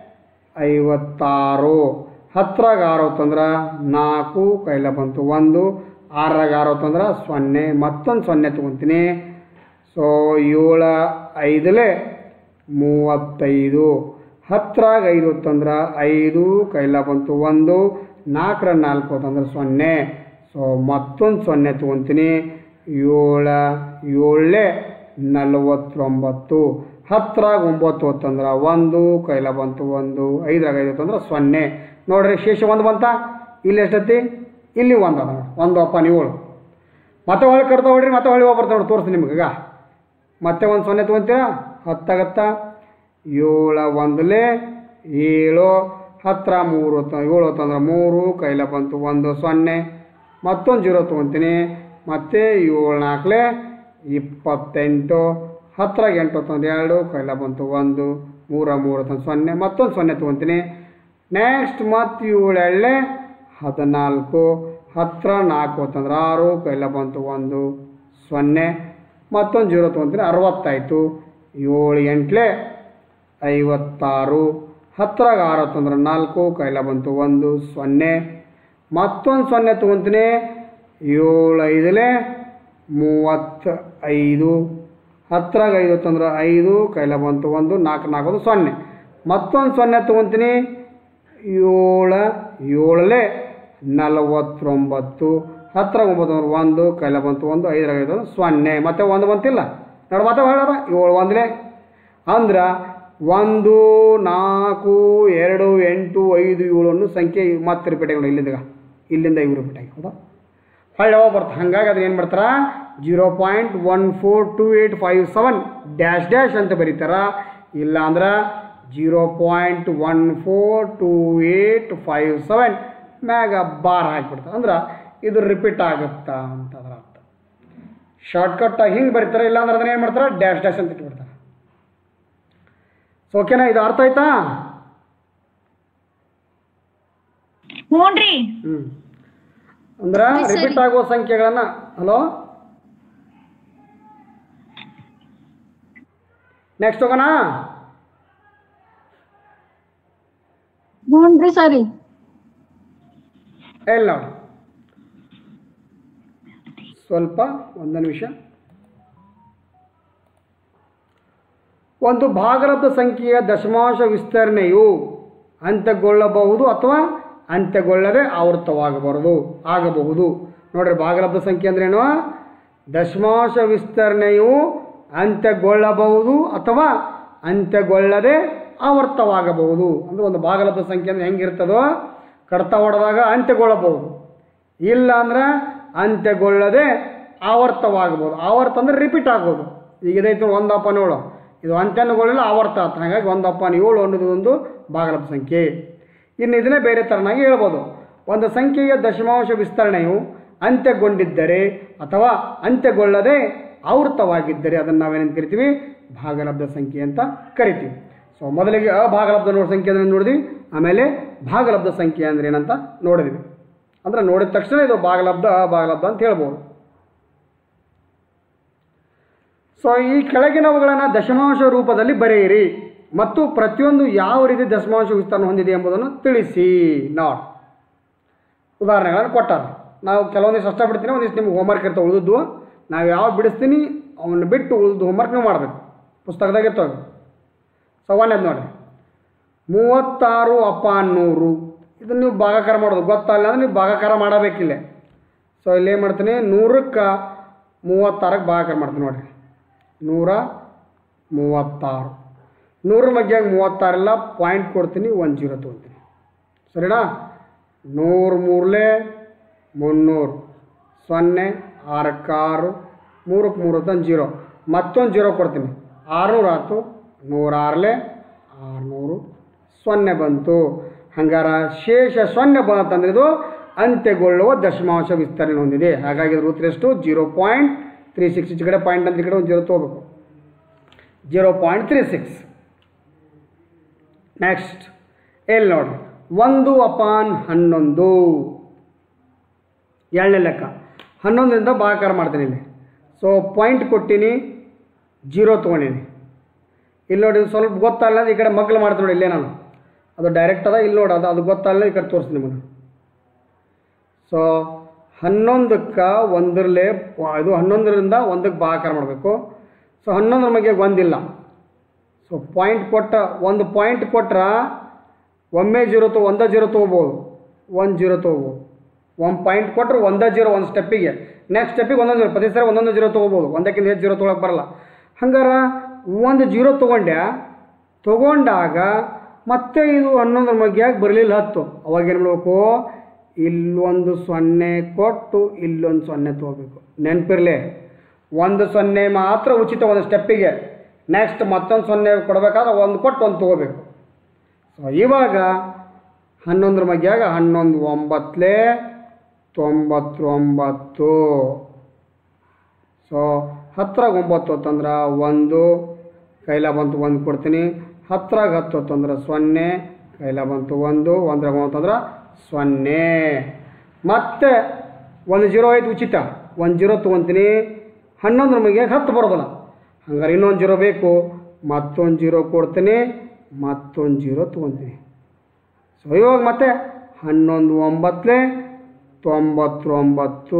Speaker 1: ಐವತ್ತಾರು ಹತ್ತರಾಗ ಆರು ಹೊತ್ತಂದ್ರೆ ನಾಲ್ಕು ಕೈಲ ಬಂತು ಒಂದು ಆರರಾಗ ಆರು ಹೊತ್ತಂದ್ರೆ ಸೊನ್ನೆ ಮತ್ತೊಂದು ಸೊನ್ನೆ ತೊಗೊತೀನಿ ಸೊ ಏಳ ಐದಲೇ ಮೂವತ್ತೈದು ಹತ್ತರಾಗ ಐದು ಹೊತ್ತಂದ್ರೆ ಐದು ಕೈಲ ಬಂತು ಒಂದು ನಾಲ್ಕರ ನಾಲ್ಕು ಹೊತ್ತಂದ್ರೆ ಸೊನ್ನೆ ಸೊ ಮತ್ತೊಂದು ಸೊನ್ನೆ ತೊಗೊತೀನಿ ಏಳ ಏಳೇ ನಲವತ್ತೊಂಬತ್ತು ಹತ್ತರಾಗ ಒಂಬತ್ತು ಹೊತ್ತಂದ್ರೆ ಒಂದು ಕೈಲ ಬಂತು ಒಂದು ಐದರಾಗ ಐದು ಹೊತ್ತಂದ್ರೆ ಸೊನ್ನೆ ನೋಡ್ರಿ ಶೇಷ ಒಂದು ಬಂತ ಇಲ್ಲಿ ಎಷ್ಟೈತಿ ಇಲ್ಲಿ ಒಂದು ಅದ ನೋಡಿ ಒಂದು ಅಪ್ಪ ಏಳು ಮತ್ತೆ ಹೊಳ್ಳಿ ಕಟ್ತಾ ಹೊಡ್ರಿ ಮತ್ತೆ ಹೊಳ್ಳಿ ಹೋಗಿ ಬರ್ತಾವೆ ನೋಡಿ ತೋರಿಸ್ತೀನಿ ನಿಮ್ಗೆ ಈಗ ಮತ್ತೆ ಒಂದು ಸೊನ್ನೆ ತೊಗೊಂತೀರಾ ಹತ್ತಾಗತ್ತ ಏಳ ಒಂದಲೇ ಏಳು ಹತ್ತರ ಮೂರು ಹೊತ್ತು ಏಳು ಹೊತ್ತಂದ್ರೆ ಮೂರು ಕೈಲ ಬಂತು ಒಂದು ಸೊನ್ನೆ ಮತ್ತೊಂದು ಜೀರೋ ತೊಗೊತೀನಿ ಮತ್ತೆ ಏಳು ನಾಲ್ಕಲೇ ಇಪ್ಪತ್ತೆಂಟು ಹತ್ತರಾಗ ಎಂಟು ಹೊತ್ತಂದ್ರೆ ಎರಡು ಕೈಲ ಬಂತು ಒಂದು ಮೂರ ಮೂರು ಹೊತ್ತಂದ್ರೆ ಸೊನ್ನೆ ಮತ್ತೊಂದು ಸೊನ್ನೆ ತೊಗೊತೀನಿ ನೆಕ್ಸ್ಟ್ ಮತ್ತು ಏಳು ಎಳ್ಳೆ ಹದಿನಾಲ್ಕು ಹತ್ತರ ನಾಲ್ಕು ಹೊತ್ತಂದ್ರೆ ಆರು ಕೈಲ ಬಂತು ಒಂದು ಸೊನ್ನೆ ಮತ್ತೊಂದು ಜೀರೋ ತೊಗೊತೀನಿ ಅರವತ್ತಾಯಿತು ಏಳು ಎಂಟ್ಲೆ ಐವತ್ತಾರು ಹತ್ತರಾಗ ಆರು ಹೊತ್ತಂದ್ರೆ ನಾಲ್ಕು ಕೈಲ ಬಂತು ಒಂದು ಸೊನ್ನೆ ಮತ್ತೊಂದು ಸೊನ್ನೆ ತೊಗೊತೀನಿ ಏಳು ಐದಲೇ ಮೂವತ್ತ ಐದು ಹತ್ತರಾಗ ಐದು ಹೊತ್ತಂದ್ರೆ ಐದು ಕೈಲ ಬಂತು ಒಂದು ನಾಲ್ಕು ನಾಲ್ಕು ಸೊನ್ನೆ ಮತ್ತೊಂದು ಸೊನ್ನೆ ತೊಗೊತೀನಿ ಏಳ ಏಳಲೇ ನಲವತ್ತೊಂಬತ್ತು ಹತ್ತರ ಒಂಬತ್ತು ಅಂದ್ರೆ ಒಂದು ಕೈಲ ಬಂತು ಒಂದು ಐದರಾಗ ಐದು ಅಂದ್ರೆ ಸೊನ್ನೆ ಮತ್ತೆ ಒಂದು ಬಂತಿಲ್ಲ ನೋಡಿ ಮತ್ತೆ ಹೇಳೋಣ ಏಳು ಒಂದಲೇ ಅಂದ್ರೆ ಒಂದು ನಾಲ್ಕು ಎರಡು ಎಂಟು ಐದು ಏಳು ಅನ್ನೋ ಸಂಖ್ಯೆ ಮತ್ತೆ ರಿಪೀಟ್ ಆಗಿ ಇಲ್ಲಿಂದ ಇಲ್ಲಿಂದ ಇವು ರಿಪೀಟ್ ಆಗಿ ಹೌದಾ ಹೊಳ್ಳಿ ಯಾವಾಗ ಬರ್ತದೆ ಹಾಗಾಗಿ ಅದನ್ನ ಏನು ಮಾಡ್ತಾರ zero point one four two eight five seven dash dash ಅಂತ ಬರೀತಾರ ಇಲ್ಲ ಅಂದ್ರೆ zero point one four two eight five seven ಮ್ಯಾಗ ಬಾರ್ ಹಾಕಿಬಿಡ್ತಾರೆ ಅಂದ್ರೆ ಇದು ರಿಪೀಟ್ ಆಗುತ್ತಾ ಅಂತ ಅದರ ಅರ್ಥ ಶಾರ್ಟ್ಕಟ್ಟಾಗಿ ಹಿಂಗೆ ಬರೀತಾರೆ ಇಲ್ಲಾಂದ್ರೆ ಅದನ್ನ ಏನು ಮಾಡ್ತಾರೆ ಡ್ಯಾಶ್ ಡ್ಯಾಶ್ ಅಂತ ಇಟ್ಬಿಡ್ತಾರೆ ಸೊ ಓಕೆನಾ ಇದು ಅರ್ಥ ಆಯ್ತಾ
Speaker 2: ಹ್ಞೂನ್ರಿ
Speaker 1: ಹ್ಞೂ ಅಂದ್ರೆ ರಿಪೀಟ್ ಆಗುವ ಸಂಖ್ಯೆಗಳನ್ನ ಹಲೋ ನೆಕ್ಸ್ಟ್ ಹೋಗೋಣ
Speaker 2: ಹ್ಞೂನ್ರಿ ಸರಿ
Speaker 1: ಹೇಳಿ ನೋಡಿ ಸ್ವಲ್ಪ ಒಂದು ನಿಮಿಷ ಒಂದು ಭಾಗಲಬ್ಧ ಸಂಖ್ಯೆಯ ದಶಮಾಂಶ ವಿಸ್ತರಣೆಯು ಅಂತ್ಯಗೊಳ್ಳಬಹುದು ಅಥವಾ ಅಂತ್ಯಗೊಳ್ಳದೆ ಆವೃತವಾಗಬಾರದು ಆಗಬಹುದು ನೋಡ್ರಿ ಭಾಗಲಬ್ಧ ಸಂಖ್ಯೆ ಅಂದ್ರೇನು ದಶಮಾಂಶ ವಿಸ್ತರಣೆಯು ಅಂತ್ಯಗೊಳ್ಳಬಹುದು ಅಥವಾ ಅಂತ್ಯಗೊಳ್ಳದೆ ಆವರ್ತವಾಗಬಹುದು ಅಂದ್ರೆ ಒಂದು ಭಾಗಲಬ್ಧ ಸಂಖ್ಯೆ ಅಂದ್ರೆ ಹೆಂಗಿರ್ತದೋ ಕಡ್ತ ಹೊಡೆದಾಗ ಅಂತ್ಯಗೊಳ್ಳಬಹುದು ಇಲ್ಲ ಅಂದ್ರೆ ಅಂತ್ಯಗೊಳ್ಳದೆ ಆವರ್ತವಾಗಬಹುದು ಆವರ್ತ ಅಂದ್ರೆ ರಿಪೀಟ್ ಆಗ್ಬೋದು ಈಗ ಇದೈತೆ ಒಂದಪ್ಪ ಏಳು ಇದು ಅಂತ್ಯನುಗೊಳ್ಳಲು ಆವರ್ತ ಆತ ಹಾಗಾಗಿ ಒಂದಪ್ಪ ಏಳು ಅನ್ನೋದು ಒಂದು ಭಾಗಲಬ್ಧ ಸಂಖ್ಯೆ ಇನ್ನು ಇದನ್ನೇ ಬೇರೆ ಥರನಾಗಿ ಹೇಳ್ಬೋದು ಒಂದು ಸಂಖ್ಯೆಯ ದಶಮಾಂಶ ವಿಸ್ತರಣೆಯು ಅಂತ್ಯಗೊಂಡಿದ್ದರೆ ಅಥವಾ ಅಂತ್ಯಗೊಳ್ಳದೆ ಆವೃತವಾಗಿದ್ದರೆ ಅದನ್ನು ನಾವೇನೇನು ಕರಿತೀವಿ ಭಾಗಲಬ್ಧ ಸಂಖ್ಯೆ ಅಂತ ಕರಿತೀವಿ ಸೊ ಮೊದಲಿಗೆ ಅಭಾಗಲಬ್ಧ ನೋಡ ಸಂಖ್ಯೆ ಅಂದ್ರೆ ನೋಡಿದ್ವಿ ಆಮೇಲೆ ಭಾಗಲಬ್ಧ ಸಂಖ್ಯೆ ಅಂದ್ರೆ ಏನಂತ ನೋಡಿದ್ವಿ ಅಂದ್ರೆ ನೋಡಿದ ತಕ್ಷಣ ಇದು ಭಾಗಲಬ್ಧ ಅಭಾಗಲಬ್ಧ ಅಂತ ಹೇಳ್ಬೋದು ಸೊ ಈ ಕೆಳಗಿನವುಗಳನ್ನು ದಶಮಾಂಶ ರೂಪದಲ್ಲಿ ಬರೆಯಿರಿ ಮತ್ತು ಪ್ರತಿಯೊಂದು ಯಾವ ರೀತಿ ದಶಮಾಂಶ ವಿಸ್ತರಣೆ ಹೊಂದಿದೆ ಎಂಬುದನ್ನು ತಿಳಿಸಿ ನಾಟ್ ಉದಾಹರಣೆಗಳನ್ನು ಕೊಟ್ಟಾರ ನಾವು ಕೆಲವೊಂದಿಷ್ಟು ಅಷ್ಟ ಬಿಡ್ತೀನಿ ಒಂದಿಷ್ಟು ನಿಮ್ಗೆ ಹೋಮ್ವರ್ಕ್ ಇರ್ತವೆ ಉಳಿದದ್ದು ನಾವು ಯಾವ ಬಿಡಿಸ್ತೀನಿ ಅವನ್ನ ಬಿಟ್ಟು ಉಳಿದು ಹೋಮ್ವರ್ಕ್ ನೀವು ಮಾಡಬೇಕು ಪುಸ್ತಕದಾಗ ಇರ್ತವೆ ಸೊ ಒಂದೇದು ನೋಡಿ ಮೂವತ್ತಾರು ಅಪಾನ್ ನೂರು ಇದನ್ನು ನೀವು ಭಾಗಾಕಾರ ಮಾಡೋದು ಗೊತ್ತಲ್ಲ ಅಂದ್ರೆ ನೀವು ಭಾಗಾಕಾರ ಮಾಡಬೇಕಿಲ್ಲ ಸೊ ಇಲ್ಲಿ ಏನು ಮಾಡ್ತೀನಿ ನೂರಕ್ಕೆ ಮೂವತ್ತಾರಕ್ಕೆ ಭಾಗಾಕಾರ ಮಾಡ್ತೀನಿ ನೋಡಿರಿ ನೂರ ಮೂವತ್ತಾರು ನೂರ ಮಗ್ಯಾಗ ಮೂವತ್ತಾರೆಲ್ಲ ಪಾಯಿಂಟ್ ಕೊಡ್ತೀನಿ ಒಂದು ಜೀರೋ ತೊಗೊತೀನಿ ಸರಿನಾ ನೂರು ಮೂರಲೆ ಮುನ್ನೂರು ಸೊನ್ನೆ ಆರಕ್ಕೆ ಆರು ಮೂರಕ್ಕೆ ಮೂರು ತಂದು ಜೀರೋ ಮತ್ತೊಂದು ಜೀರೋ ಕೊಡ್ತೀನಿ ಆರುನೂರು ಆಯ್ತು ನೂರಾರಲೆ ಆರುನೂರು ಸೊನ್ನೆ ಬಂತು ಹಂಗಾರ ಶೇಷ ಸೊನ್ನೆ ಬಂತಂದ್ರೆ ಇದು ಅಂತ್ಯಗೊಳ್ಳುವ ದಶಮಾಂಶ ವಿಸ್ತರಣೆ ಹೊಂದಿದೆ ಹಾಗಾಗಿ ಇದ್ರ ಉತ್ತರ ಎಷ್ಟು ಜೀರೋ ಪಾಯಿಂಟ್ ತ್ರೀ ಸಿಕ್ಸ್ ಈ ಕಡೆ ಪಾಯಿಂಟ್ ಅಂತ ಈ ಕಡೆ ಒಂದು ಜೀರೋ ತೊಗೋಬೇಕು zero point three six next ಎಲ್ಲಿ ನೋಡಿ ಒಂದು ಅಪಾನ್ ಹನ್ನೊಂದು ಎರಡನೇ ಲೆಕ್ಕ ಹನ್ನೊಂದರಿಂದ ಭಾಗಾಕಾರ ಮಾಡ್ತೀನಿ ಇಲ್ಲಿ ಸೊ ಪಾಯಿಂಟ್ ಕೊಟ್ಟೀನಿ ಜೀರೋ ತೊಗೊಂಡೀನಿ ಇಲ್ಲಿ ನೋಡಿ ಇದು ಸ್ವಲ್ಪ ಗೊತ್ತಾಗಲ್ಲ ಅಂದ್ರೆ ಈ ಕಡೆ ಮಗ್ಲು ಮಾಡ್ತೀನಿ ನೋಡಿ ಇಲ್ಲೇ ನಾನು ಅದು ಡೈರೆಕ್ಟ್ ಅದ ಇಲ್ಲಿ ನೋಡಿ ಅದು ಅದು ಗೊತ್ತಾಗಲ್ಲ ಈ ಕಡೆ ತೋರಿಸ್ತೀನಿ ನಿಮಗೆ ಸೊ ಹನ್ನೊಂದಕ್ಕೆ ಒಂದರಲ್ಲೇ ಇದು ಹನ್ನೊಂದರಿಂದ ಒಂದಕ್ಕೆ ಭಾಗಾಕಾರ ಮಾಡಬೇಕು ಸೊ ಹನ್ನೊಂದರ ಬಗ್ಗೆ ಒಂದಿಲ್ಲ ಸೊ ಪಾಯಿಂಟ್ ಕೊಟ್ಟ ಒಂದು ಪಾಯಿಂಟ್ ಕೊಟ್ರೆ ಒಮ್ಮೆ ಜೀರೋ ತೊ ಒಂದೇ ಜೀರೋ ತೊಗೋಬೋದು ಒಂದು ಜೀರೋ ತೊಗೋಬೋದು ಒಂದು ಪಾಯಿಂಟ್ ಕೊಟ್ಟರೆ ಒಂದೇ ಜೀರೋ ಒಂದು ಸ್ಟೆಪ್ಪಿಗೆ ನೆಕ್ಸ್ಟ್ ಸ್ಟೆಪ್ಪಿಗೆ ಒಂದೊಂದು ಜೀರೋ ಪ್ರತಿ ಸರಿ ಒಂದೊಂದು ಜೀರೋ ತೊಗೋಬೋದು ಒಂದಕ್ಕಿಂತ ಹೆಚ್ಚು ಜೀರೋ ತೊಗೊಳಕ್ಕೆ ಬರಲ್ಲ ಹಂಗಾರೆ ಒಂದು ಜೀರೋ ತೊಗೊಂಡೆ ತೊಗೊಂಡಾಗ ಮತ್ತೆ ಇದು ಹನ್ನೊಂದರ ಮಗ್ಯಾಗ ಬರಲಿಲ್ಲ ಹತ್ತು ಅವಾಗ ಏನು ಮಾಡಬೇಕು ಇಲ್ಲೊಂದು ಸೊನ್ನೆ ಕೊಟ್ಟು ಇಲ್ಲೊಂದು ಸೊನ್ನೆ ತೊಗೋಬೇಕು ನೆನಪಿರಲಿ ಒಂದು ಸೊನ್ನೆ ಮಾತ್ರ ಉಚಿತ ಒಂದು ಸ್ಟೆಪ್ಪಿಗೆ ನೆಕ್ಸ್ಟ್ ಮತ್ತೊಂದು ಸೊನ್ನೆ ಕೊಡಬೇಕಾದ್ರೆ ಒಂದು ಕೊಟ್ಟು ಒಂದು ತೊಗೋಬೇಕು ಸೊ ಇವಾಗ ಹನ್ನೊಂದರ ಮಗ್ಯಾಗ ಹನ್ನೊಂದು ಒಂಬತ್ತಲೇ ತೊಂಬತ್ತೊಂಬತ್ತು ಸೊ ಹತ್ತರಾಗ ಒಂಬತ್ತು ಹೊತ್ತಂದ್ರೆ ಒಂದು ಕೈಲ ಬಂತು ಒಂದು ಕೊಡ್ತೀನಿ ಹತ್ತರಾಗ ಹತ್ತು ಹೊತ್ತಂದ್ರೆ ಸೊನ್ನೆ ಕೈಲ ಬಂತು ಒಂದು ಒಂದ್ರಾಗ ಅಂತಂದ್ರೆ ಸೊನ್ನೆ ಮತ್ತೆ ಒಂದು ಜೀರೋ ಐದು ಉಚಿತ ಒಂದು ಜೀರೋ ತೊಗೊತೀನಿ ಹನ್ನೊಂದರ ಮಗಿಯಾಗ ಹತ್ತು ಬರೋದಿಲ್ಲ ಹಂಗಾರೆ ಇನ್ನೊಂದು ಜೀರೋ ಬೇಕು ಮತ್ತೊಂದು ಜೀರೋ ಕೊಡ್ತೀನಿ ಮತ್ತೊಂದು ಜೀರೋ ತೊಗೊತೀನಿ ಸೊ ಇವಾಗ ಮತ್ತೆ ಹನ್ನೊಂದು ಒಂಬತ್ತಲೇ ತೊಂಬತ್ತೊಂಬತ್ತು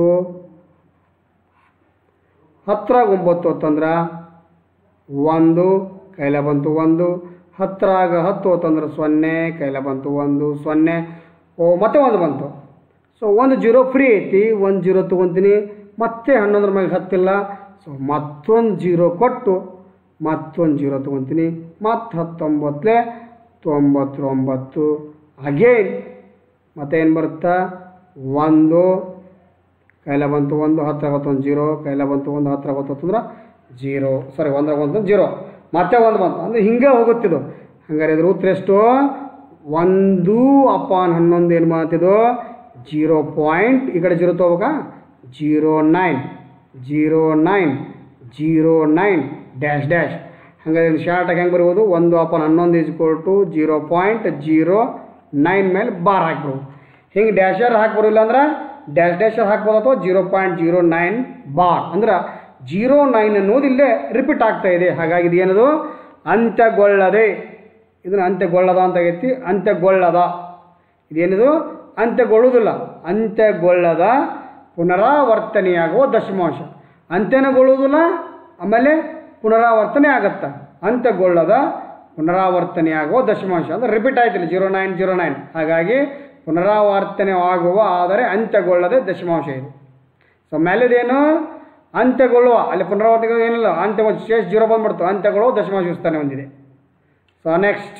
Speaker 1: ಹತ್ತರಾಗ ಒಂಬತ್ತು ಹೊತ್ತಂದ್ರೆ ಒಂದು ಕೈಲ ಬಂತು ಒಂದು ಹತ್ತರಾಗ ಹತ್ತು ಹೊತ್ತಂದ್ರೆ ಸೊನ್ನೆ ಕೈಲ ಬಂತು ಒಂದು ಸೊನ್ನೆ ಓ ಮತ್ತೆ ಒಂದು ಬಂತು ಸೊ ಒಂದು ಜೀರೋ ಫ್ರೀ ಐತಿ ಒಂದು ಜೀರೋ ತೊಗೊತೀನಿ ಮತ್ತೆ ಹನ್ನೊಂದರ ಮ್ಯಾಗ ಹತ್ತಿಲ್ಲ ಸೊ ಮತ್ತೊಂದು ಜೀರೋ ಕೊಟ್ಟು ಮತ್ತೊಂದು ಜೀರೋ ತೊಗೊತೀನಿ ಮತ್ತು ಹತ್ತೊಂಬತ್ತಲೇ ತೊಂಬತ್ತೊಂಬತ್ತು ಅಗೇನ್ ಮತ್ತೆ ಏನು ಬರುತ್ತಾ ಒಂದು ಕೈಲ ಬಂತು ಒಂದು ಹತ್ರ ಒಂದು ಜೀರೋ ಕೈಲ ಬಂತು ಒಂದು ಹತ್ರ ಅಂದ್ರೆ ಜೀರೋ ಸಾರಿ ಒಂದ್ರಾಗ ಒಂದು ಜೀರೋ ಮತ್ತೆ ಒಂದು ಬಂತು ಅಂದರೆ ಹಿಂಗೆ ಹೋಗುತ್ತಿದ್ದು ಹಂಗಾರೆ ಇದ್ರ ಉತ್ತರ ಎಷ್ಟು ಒಂದು ಅಪಾನ್ ಹನ್ನೊಂದು ಏನು ಮಾಡ್ತಿದ್ದು ಜೀರೋ ಪಾಯಿಂಟ್ ಈ ಕಡೆ ಜೀರೋ ತೊಗೋಬೇಕಾ zero nine zero nine zero nine dash dash ಹಂಗಾದ್ರೆ ಶಾರ್ಟಾಗಿ ಹೆಂಗೆ ಬರ್ಬೋದು ಒಂದು ಅಪಾನ್ ಹನ್ನೊಂದು is to zero point zero nine ಮೇಲೆ ಬಾರ್ ಹಾಕ್ಬಿಡ್ಬೋದು ಹಿಂಗೆ ಡ್ಯಾಶರ್ ಹಾಕ್ಬರೋಲ್ಲ ಅಂದ್ರೆ ಡ್ಯಾಶ್ ಡ್ಯಾಶರ್ ಹಾಕ್ಬೋದು ಅಥವಾ zero point zero nine bar ಅಂದ್ರೆ ಜೀರೋ ನೈನ್ ಅನ್ನೋದು ಇಲ್ಲೇ ರಿಪೀಟ್ ಆಗ್ತಾ ಇದೆ ಹಾಗಾಗಿ ಇದು ಏನದು ಅಂತ್ಯಗೊಳ್ಳದೆ ಇದನ್ನು ಅಂತ್ಯಗೊಳ್ಳದ ಅಂತ ಆಗೈತಿ ಅಂತ್ಯಗೊಳ್ಳದ ಇದೇನಿದು ಅಂತ್ಯಗೊಳ್ಳುವುದಿಲ್ಲ ಅಂತ್ಯಗೊಳ್ಳದ ಪುನರಾವರ್ತನೆಯಾಗುವ ದಶಮಾಂಶ ಅಂತ್ಯನಗೊಳ್ಳುವುದಿಲ್ಲ ಆಮೇಲೆ ಪುನರಾವರ್ತನೆ ಆಗತ್ತೆ ಅಂತ್ಯಗೊಳ್ಳದ ಪುನರಾವರ್ತನೆಯಾಗುವ ದಶಮಾಂಶ ಅಂದರೆ ರಿಪೀಟ್ ಆಯ್ತಿಲ್ಲ ಜೀರೋ ನೈನ್ ಜೀರೋ ನೈನ್ ಹಾಗಾಗಿ ಪುನರಾವರ್ತನೆ ಆಗುವ ಆದರೆ ಅಂತ್ಯಗೊಳ್ಳದೆ ದಶಮಾಂಶ ಇದು ಸೊ ಮೇಲೆದೇನು ಅಂತ್ಯಗೊಳ್ಳುವ ಅಲ್ಲಿ ಪುನರಾವರ್ತನೆ ಏನಿಲ್ಲ ಅಂತ್ಯ ಶೇಷ ಜೀರೋ ಬಂದ್ಬಿಡ್ತು ಅಂತ್ಯಗೊಳ್ಳುವ ದಶಮಾಂಶ ವಿಸ್ತರಣೆ ಹೊಂದಿದೆ ಸೊ ನೆಕ್ಸ್ಟ್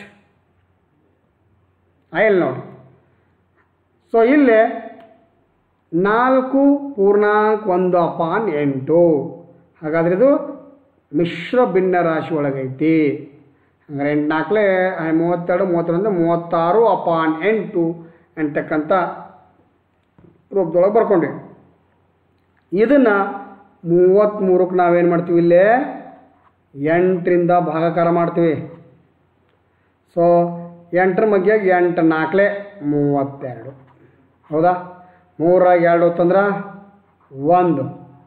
Speaker 1: ಆಯ್ಲ್ ನೋಡಿ ಸೊ ಇಲ್ಲಿ ನಾಲ್ಕು ಪೂರ್ಣಾಂಕ ಒಂದು ಅಪಾನ್ ಎಂಟು ಹಾಗಾದ್ರೆ ಇದು ಮಿಶ್ರ ಭಿನ್ನ ರಾಶಿ ಒಳಗೈತಿ ಹಾಗಾದ್ರೆ ಎಂಟು ನಾಲ್ಕಲೆ ಮೂವತ್ತೆರಡು ಮೂವತ್ತೊಂದು ಮೂವತ್ತಾರು ಅಪಾನ್ ಎಂಟು ಅಂತಕ್ಕಂಥ ರೂಪದೊಳಗೆ ಬರ್ಕೊಂಡ್ವಿ ಇದನ್ನು ಮೂವತ್ತ್ಮೂರಕ್ಕೆ ನಾವೇನು ಮಾಡ್ತೀವಿ ಇಲ್ಲೇ ಎಂಟರಿಂದ ಭಾಗಾಕಾರ ಮಾಡ್ತೀವಿ ಸೊ ಎಂಟರ ಮಗ್ಯಾಗ ಎಂಟು ನಾಲ್ಕಲೆ ಮೂವತ್ತೆರಡು ಹೌದಾ ಮೂರಾಗ ಎರಡು ಹೊತ್ತಂದ್ರೆ ಒಂದು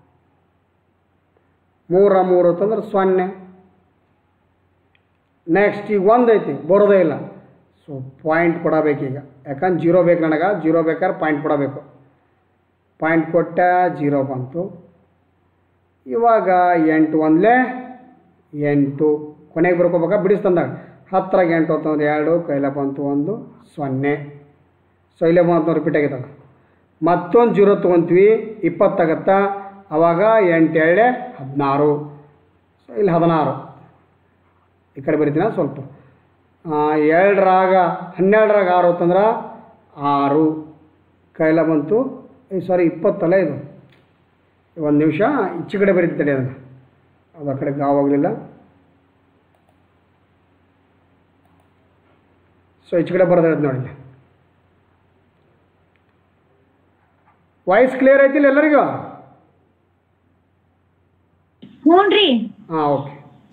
Speaker 1: ಮೂರ ಮೂರು ಹೊತ್ತಂದ್ರೆ ಸೊನ್ನೆ ನೆಕ್ಸ್ಟ್ ಈಗ ಒಂದು ಐತಿ ಬರೋದೇ ಇಲ್ಲ ಸೊ ಪಾಯಿಂಟ್ ಕೊಡಬೇಕೀಗ ಯಾಕಂದ್ರೆ ಜೀರೋ ಬೇಕು ನನಗೆ ಜೀರೋ ಬೇಕಾದ್ರೆ ಪಾಯಿಂಟ್ ಕೊಡಬೇಕು ಪಾಯಿಂಟ್ ಕೊಟ್ಟ ಜೀರೋ ಬಂತು ಇವಾಗ ಎಂಟು ಒಂದಲೇ ಎಂಟು ಕೊನೆಗೆ ಬರ್ಕೋಬೇಕಾ ಬಿಡಿಸ್ತಂದಾಗ ಹತ್ತರಾಗ ಎಂಟು ಹೊತ್ತಂದ್ರೆ ಎರಡು ಕೈಲ ಬಂತು ಒಂದು ಸೊನ್ನೆ ಸೊ ಇಲ್ಲೇ ಬಂತು ರಿಪೀಟ್ ಆಗೈತಲ್ಲ ಮತ್ತೊಂದು ಜೀರೋ ತೊಗೊತೀವಿ ಇಪ್ಪತ್ತಾಗತ್ತಾ ಅವಾಗ ಎಂಟು ಎರಡೇ ಹದಿನಾರು ಸೊ ಇಲ್ಲಿ ಹದಿನಾರು ಈ ಕಡೆ ಬರಿತೀನಿ ಸ್ವಲ್ಪ ಆ, ಎರಡರಾಗ ಹನ್ನೆರಡರಾಗ ಆರು ಹೊತ್ತಂದ್ರೆ ಆರು ಕೈಲ ಬಂತು ಸಾರಿ ಇಪ್ಪತ್ತಲ್ಲ ಇದು ಒಂದು ನಿಮಿಷ ಈಚೆ ಕಡೆ ಬರೀತೀನಿ ಅದನ್ನು ಅದು ಆ ಕಡೆ ಗಾವಾಗಲಿಲ್ಲ ಸೊ ಈಚೆ ಕಡೆ ಬರೋದು ನೋಡಿ ಇಲ್ಲಿ. ವಾಯ್ಸ್ ಕ್ಲಿಯರ್ ಐತಿಲ್ಲ ಎಲ್ಲರಿಗೂ
Speaker 2: ಹ್ಞೂನ್ರಿ
Speaker 1: ಹಾಂ ಓಕೆ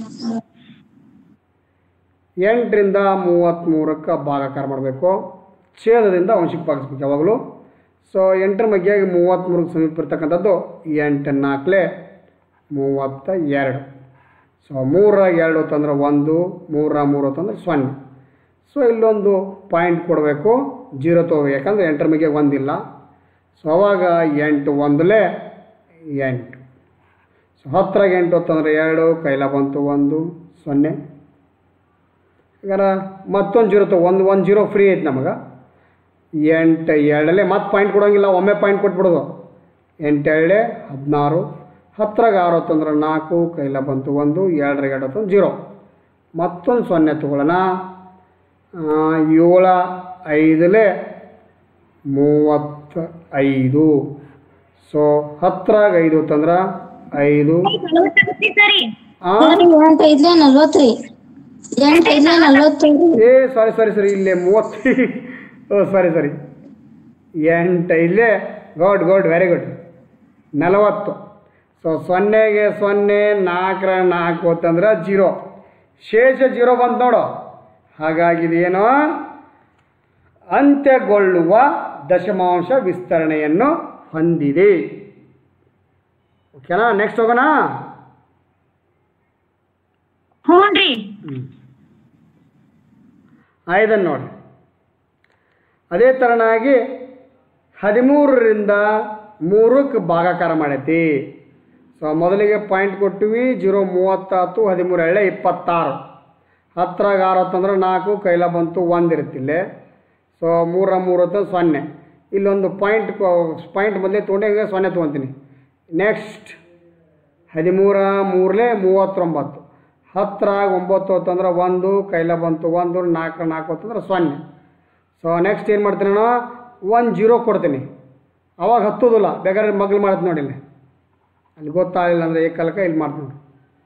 Speaker 1: ಎಂಟರಿಂದ ಮೂವತ್ತ್ಮೂರಕ್ಕೆ ಭಾಗಾಕಾರ ಮಾಡಬೇಕು ಛೇದದಿಂದ ಅಂಶಕ್ಕೆ ಭಾಗಿಸ್ಬೇಕು ಯಾವಾಗಲೂ ಸೊ ಎಂಟರ ಮಗ್ಗಿಯಾಗಿ ಮೂವತ್ತ್ಮೂರಕ್ಕೆ ಸಮೀಪ ಇರ್ತಕ್ಕಂಥದ್ದು ಎಂಟು ನಾಲ್ಕಲೆ ಮೂವತ್ತ ಎರಡು ಸೊ ಮೂರ ಎರಡು ಹೊತ್ತಂದ್ರೆ ಒಂದು ಮೂರ ಮೂರು ಹೊತ್ತಂದ್ರೆ ಸೊನ್ನೆ ಸೊ ಇಲ್ಲೊಂದು ಪಾಯಿಂಟ್ ಕೊಡಬೇಕು ಜೀರೋ ತೊಗೋಬೇಕು ಯಾಕಂದರೆ ಎಂಟರ ಮಗ್ಗೆ ಒಂದಿಲ್ಲ ಸೊ ಅವಾಗ ಎಂಟು ಒಂದಲೇ ಎಂಟು ಸೊ ಹತ್ತರಾಗ ಎಂಟು ಹೊತ್ತಂದ್ರೆ ಎರಡು ಕೈಲ ಬಂತು ಒಂದು ಸೊನ್ನೆ ಈಗ ಮತ್ತೊಂದು ಜೀರೋ ತಗೋ ಒಂದು ಒಂದು ಜೀರೋ ಫ್ರೀ ಐತೆ ನಮಗೆ ಎಂಟು ಎರಡಲ್ಲೇ ಮತ್ತೆ ಪಾಯಿಂಟ್ ಕೊಡೋಂಗಿಲ್ಲ ಒಮ್ಮೆ ಪಾಯಿಂಟ್ ಕೊಟ್ಬಿಡೋದು ಎಂಟು ಎರಡೇ ಹದಿನಾರು ಹತ್ತರಾಗ ಆರು ಹೊತ್ತಂದ್ರೆ ನಾಲ್ಕು ಕೈಲ ಬಂತು ಒಂದು ಎರಡರಾಗ ಎರಡು ಹೊತ್ತಂದ್ರೆ ಜೀರೋ ಮತ್ತೊಂದು ಸೊನ್ನೆ ತಗೊಳ್ಳೋಣ ಆ, ಏಳ ಐದಲೇ ಮೂವತ್ತ ಐದು ಸೊ ಹತ್ತರಾಗ ಐದು ಹೊತ್ತಂದ್ರೆ ಐದು
Speaker 2: ಸರಿ
Speaker 1: ಆ
Speaker 3: ಎಂಟ್ ಐದ್ಲೆ ನಲ್ವತ್ತ್ರಿ ಎಂಟ್ ಐದ್ಲೆ ನಲ್ವತ್ತೈದು
Speaker 1: ಏ ಸಾರಿ ಸಾರಿ ಸರಿ ಇಲ್ಲೇ ಮೂವತ್ತು ಓ ಸಾರಿ ಸಾರಿ ಎಂಟು ಇಲ್ಲೇ ಗುಡ್ ಗುಡ್ ವೆರಿ ಗುಡ್ ನಲವತ್ತು ಸೊ ಸೊನ್ನೆಗೆ ಸೊನ್ನೆ ನಾಲ್ಕರ ನಾಲ್ಕು ಹೊತ್ತಂದ್ರೆ ಜೀರೋ ಶೇಷ ಜೀರೋ ಬಂತು ನೋಡು ಹಾಗಾಗಿ ಇದೇನು ಅಂತ್ಯಗೊಳ್ಳುವ ದಶಮಾಂಶ ವಿಸ್ತರಣೆಯನ್ನು ಹೊಂದಿದೆ ಓಕೆನಾ ನೆಕ್ಸ್ಟ್ ಹೋಗೋಣ
Speaker 2: ಹ್ಞೂನ್ರಿ
Speaker 1: ಐದನ್ನು ನೋಡಿ ಅದೇ ಥರನಾಗಿ ಹದಿಮೂರರಿಂದ ಮೂರಕ್ಕೆ ಭಾಗಾಕಾರ ಮಾಡೈತಿ ಸೊ ಮೊದಲಿಗೆ ಪಾಯಿಂಟ್ ಕೊಟ್ಟಿವಿ ಜೀರೋ ಮೂವತ್ತಾತು ಹದಿಮೂರು ಎಳ್ಳೆ ಇಪ್ಪತ್ತಾರು ಹತ್ತರಾಗ ಆರು ಹೊತ್ತಂದ್ರೆ ನಾಲ್ಕು ಕೈಲ ಬಂತು ಒಂದು ಇರುತ್ತಿಲ್ಲೇ ಸೊ ಮೂರ ಮೂರು ಹೊತ್ತು ಸೊನ್ನೆ ಇಲ್ಲೊಂದು ಪಾಯಿಂಟ್ ಪಾಯಿಂಟ್ ಮೊದಲೇ ತೊಗೊಂಡೆ ಈಗ ಸೊನ್ನೆ ತೊಗೊತೀನಿ ನೆಕ್ಸ್ಟ್ ಹದಿಮೂರ ಮೂರಲೇ ಮೂವತ್ತೊಂಬತ್ತು ಹತ್ತರಾಗ ಒಂಬತ್ತು ಹೊತ್ತಂದ್ರೆ ಒಂದು ಕೈಲ ಬಂತು ಒಂದು ನಾಲ್ಕು ನಾಲ್ಕು ಹೊತ್ತಂದ್ರೆ ಸೊನ್ನೆ ಸೊ ನೆಕ್ಸ್ಟ್ ಏನು ಮಾಡ್ತೀನಿ ನಾನು ಒಂದು ಜೀರೋ ಕೊಡ್ತೀನಿ ಅವಾಗ ಹತ್ತೋದಿಲ್ಲ ಬೇಕಾದ್ರೆ ಮಗ್ಲು ಮಾಡ್ತೀನಿ ನೋಡಿ ಇಲ್ಲಿ ಅಲ್ಲಿ ಗೊತ್ತಾಗಲಿಲ್ಲ ಅಂದರೆ ಏಕಲ್ಕ ಇಲ್ಲಿ ಮಾಡ್ತೀನಿ ನೋಡಿ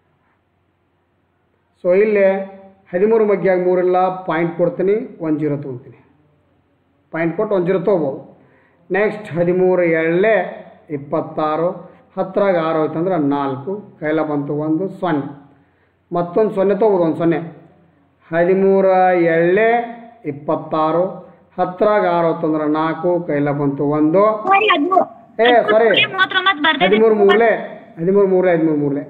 Speaker 1: ಸೊ ಇಲ್ಲಿ ಹದಿಮೂರು ಮಗ್ಗಿಯಾಗಿ ಮೂರಿಲ್ಲ ಪಾಯಿಂಟ್ ಕೊಡ್ತೀನಿ ಒಂದು ಜೀರೋ ತೊಗೊತೀನಿ ಪಾಯಿಂಟ್ ಕೊಟ್ಟು ಒಂದು ಜೀರೋ ತೊಗೋಬೋದು ನೆಕ್ಸ್ಟ್ ಹದಿಮೂರು ಎಳ್ಳೆ ಇಪ್ಪತ್ತಾರು ಹತ್ತರಾಗ ಆರು ಹೋಯ್ತಂದ್ರೆ ನಾಲ್ಕು ಕೈಲ ಬಂತು ಒಂದು ಸೊನ್ನೆ ಮತ್ತೊಂದು ಸೊನ್ನೆ ತೊಗೋಬೋದು ಒಂದು ಸೊನ್ನೆ ಹದಿಮೂರ ಎಳ್ಳೆ ಇಪ್ಪತ್ತಾರು ಹತ್ತರಾಗ ಆರು ಹೊತ್ತಂದ್ರೆ ನಾಲ್ಕು ಕೈಲ ಬಂತು ಒಂದು
Speaker 2: ಸರಿ ಅದು
Speaker 1: ಏ ಸಾರಿ
Speaker 2: ಮೂವತ್ತೊಂಬತ್ತು ಬರ್ತೈತಿ
Speaker 1: ಹದಿಮೂರು ಮೂರಲೆ ಹದಿಮೂರು ಮೂರಲೆ ಹದಿಮೂರು ಮೂರಲೆ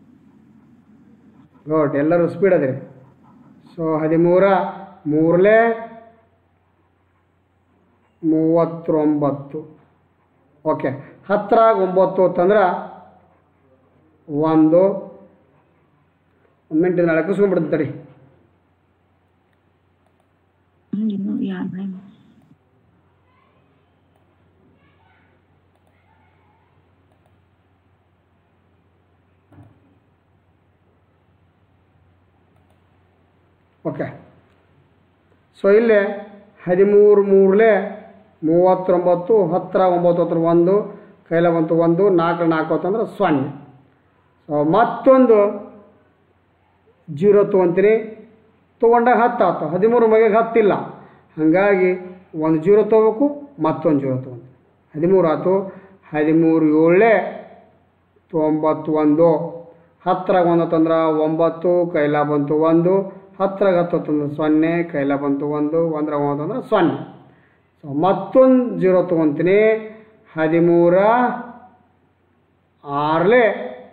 Speaker 1: ಗುಡ್ ಎಲ್ಲರೂ ಸ್ಪೀಡ್ ಅದಿರಿ ಸೊ ಹದಿಮೂರ ಮೂರಲೆ ಮೂವತ್ತೊಂಬತ್ತು ಓಕೆ ಹತ್ತರಾಗ ಒಂಬತ್ತು ಅಂತಂದ್ರೆ ಒಂದು ಒಂದು ಮಿನಿಟ್ ನಾಳೆ ಕುಸ್ಕೊಂಡ್ಬಿಡ್ತೀನಿ ತಡಿ
Speaker 2: ಇನ್ನು ಯಾರ್
Speaker 1: ಓಕೆ ಸೊ ಇಲ್ಲಿ ಹದಿಮೂರು ಮೂರಲೆ ಮೂವತ್ತೊಂಬತ್ತು ಹತ್ತರ ಒಂಬತ್ತು ಹತ್ರ ಒಂದು ಕೈಲ ಬಂತು ಒಂದು ನಾಲ್ಕು ನಾಲ್ಕು ಅಂತಂದ್ರೆ ಸೊನ್ನೆ ಸೊ ಮತ್ತೊಂದು ಜೀರೋ ತೊಗೊತೀನಿ ತೊಗೊಂಡಾಗ ಹತ್ತು ಆಯ್ತು ಹದಿಮೂರು ಮಗೆಗೆ ಹತ್ತಿಲ್ಲ ಹಾಗಾಗಿ ಒಂದು ಜೀರೋ ತೊಗೋಬೇಕು ಮತ್ತೊಂದು ಜೀರೋ ತೊಗೊಂತೀನಿ ಹದಿಮೂರು ಆಯ್ತು ಹದಿಮೂರು ಏಳೇ ತೊಂಬತ್ತು ಒಂದು ಹತ್ತರಾಗ ಒಂದು ತಂದ್ರೆ ಒಂಬತ್ತು ಕೈಲ ಬಂತು ಒಂದು ಹತ್ತರಾಗ ಹತ್ತು ತಂದ್ರೆ ಸೊನ್ನೆ ಕೈಲ ಬಂತು ಒಂದು ಒಂದ್ರಾಗ ಒಂದು ಅಂದ್ರೆ ಸೊನ್ನೆ ಸೊ ಮತ್ತೊಂದು ಜೀರೋ ತೊಗೊತೀನಿ ಹದಿಮೂರ ಆರ್ಲೆ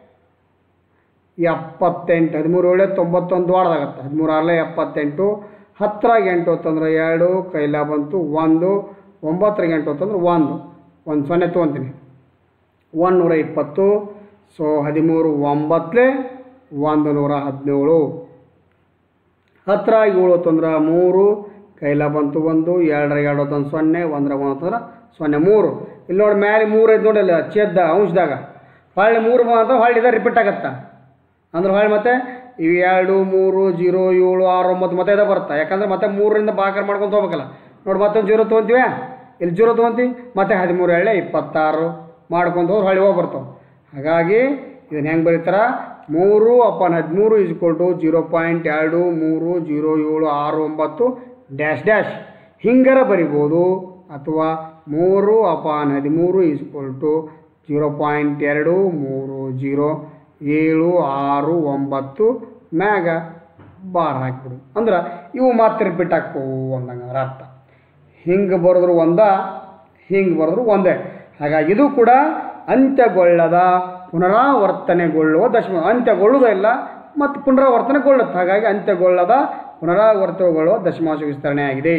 Speaker 1: ಎಪ್ಪತ್ತೆಂಟು ಹದಿಮೂರು ಏಳೆ ತೊಂಬತ್ತೊಂದು ವಾರದಾಗತ್ತೆ ಹದಿಮೂರು ಆರ್ಲೆ ಎಪ್ಪತ್ತೆಂಟು ಹತ್ತರಾಗ ಎಂಟು ಹೊತ್ತಂದ್ರೆ ಎರಡು ಕೈಲ ಬಂತು ಒಂದು ಒಂಬತ್ತರಾಗ ಎಂಟು ಹೊತ್ತಂದ್ರೆ ಒಂದು ಒಂದು ಸೊನ್ನೆ ತೊಗೊತೀನಿ ಒಂದು ನೂರ ಇಪ್ಪತ್ತು ಸೊ ಹದಿಮೂರು ಒಂಬತ್ತಲೆ ಒಂದು ನೂರ ಹದಿನೇಳು ಹತ್ತರ ಏಳು ಹೊತ್ತಂದ್ರೆ ಮೂರು ಕೈಲ ಬಂತು ಒಂದು ಎರಡರ ಎರಡು ಹೊತ್ತಂದ್ರೆ ಸೊನ್ನೆ ಒಂದರ ಒಂದು ಹೊತ್ತಂದ್ರೆ ಸೊನ್ನೆ ಮೂರು ಇಲ್ಲಿ ನೋಡಿ ಮ್ಯಾಲೆ ಮೂರು ಐತೆ ನೋಡಿ ಅಲ್ಲಿ ಛೇದ ಅಂಶದಾಗ ಹೊಳ್ಳಿ ಮೂರು ಬಂದ್ರೆ ಹೊಳ್ಳಿ ಇದ ರಿಪೀಟ್ ಆಗತ್ತ ಅಂದ್ರೆ ಹೊಳ್ಳಿ ಮತ್ತೆ ಇವು ಎರಡು ಮೂರು ಜೀರೋ ಏಳು ಆರು ಒಂಬತ್ತು ಮತ್ತೆ ಇದೇ ಬರುತ್ತೆ ಯಾಕಂದ್ರೆ ಮತ್ತೆ ಮೂರರಿಂದ ಭಾಗಾಕಾರ ಮಾಡ್ಕೊಂತ ಹೋಗ್ಬೇಕಲ್ಲ ನೋಡಿ ಮತ್ತೊಂದು ಜೀರೋ ತೊಗೊಂತೀವಿ ಇಲ್ಲಿ ಜೀರೋ ತೊಗೊಂತೀವಿ ಮತ್ತೆ ಹದಿಮೂರು ಎಳ್ಳೆ ಇಪ್ಪತ್ತಾರು ಮಾಡ್ಕೊಂತ ಹೋದ್ರೆ ಹೊಳಿ ಹೋಗಿ ಬರ್ತಾವೆ ಹಾಗಾಗಿ ಇದನ್ನು ಹೆಂಗೆ ಬರೀತಾರ ಮೂರು ಅಪಾನ್ ಹದಿಮೂರು ಇಸ್ಕೊಲ್ ಟು ಜೀರೋ ಪಾಯಿಂಟ್ ಎರಡು ಮೂರು ಜೀರೋ ಏಳು ಆರು ಒಂಬತ್ತು ಡ್ಯಾಶ್ ಡ್ಯಾಶ್ ಹಿಂಗರ ಬರಿಬೋದು ಅಥವಾ ಮೂರು ಅಪಾನ್ ಹದಿಮೂರು ಇಸ್ಕೊಲ್ ಟು ಜೀರೋ ಪಾಯಿಂಟ್ ಎರಡು ಮೂರು ಜೀರೋ ಏಳು ಆರು ಒಂಬತ್ತು ಮ್ಯಾಗ ಬಾರ್ ಹಾಕ್ಬಿಡು ಅಂದ್ರೆ ಇವು ಮತ್ತೆ ರಿಪೀಟ್ ಹಾಕ್ಕೋವು ಅಂದಂಗೆ ಅದರ ಅರ್ಥ ಹಿಂಗೆ ಬರೆದ್ರು ಒಂದ ಹಿಂಗೆ ಬರೆದ್ರು ಒಂದೇ ಹಾಗಾಗಿ ಇದು ಕೂಡ ಅಂತ್ಯಗೊಳ್ಳದ ಪುನರಾವರ್ತನೆಗೊಳ್ಳುವ ದಶಮ ಅಂತ್ಯಗೊಳ್ಳುವುದೇ ಇಲ್ಲ ಮತ್ತು ಪುನರಾವರ್ತನೆಗೊಳ್ಳುತ್ತೆ ಹಾಗಾಗಿ ಅಂತ್ಯಗೊಳ್ಳದ ಪುನರಾವರ್ತನೆಗೊಳ್ಳುವ ದಶಮಾಂಶ ವಿಸ್ತರಣೆ ಆಗಿದೆ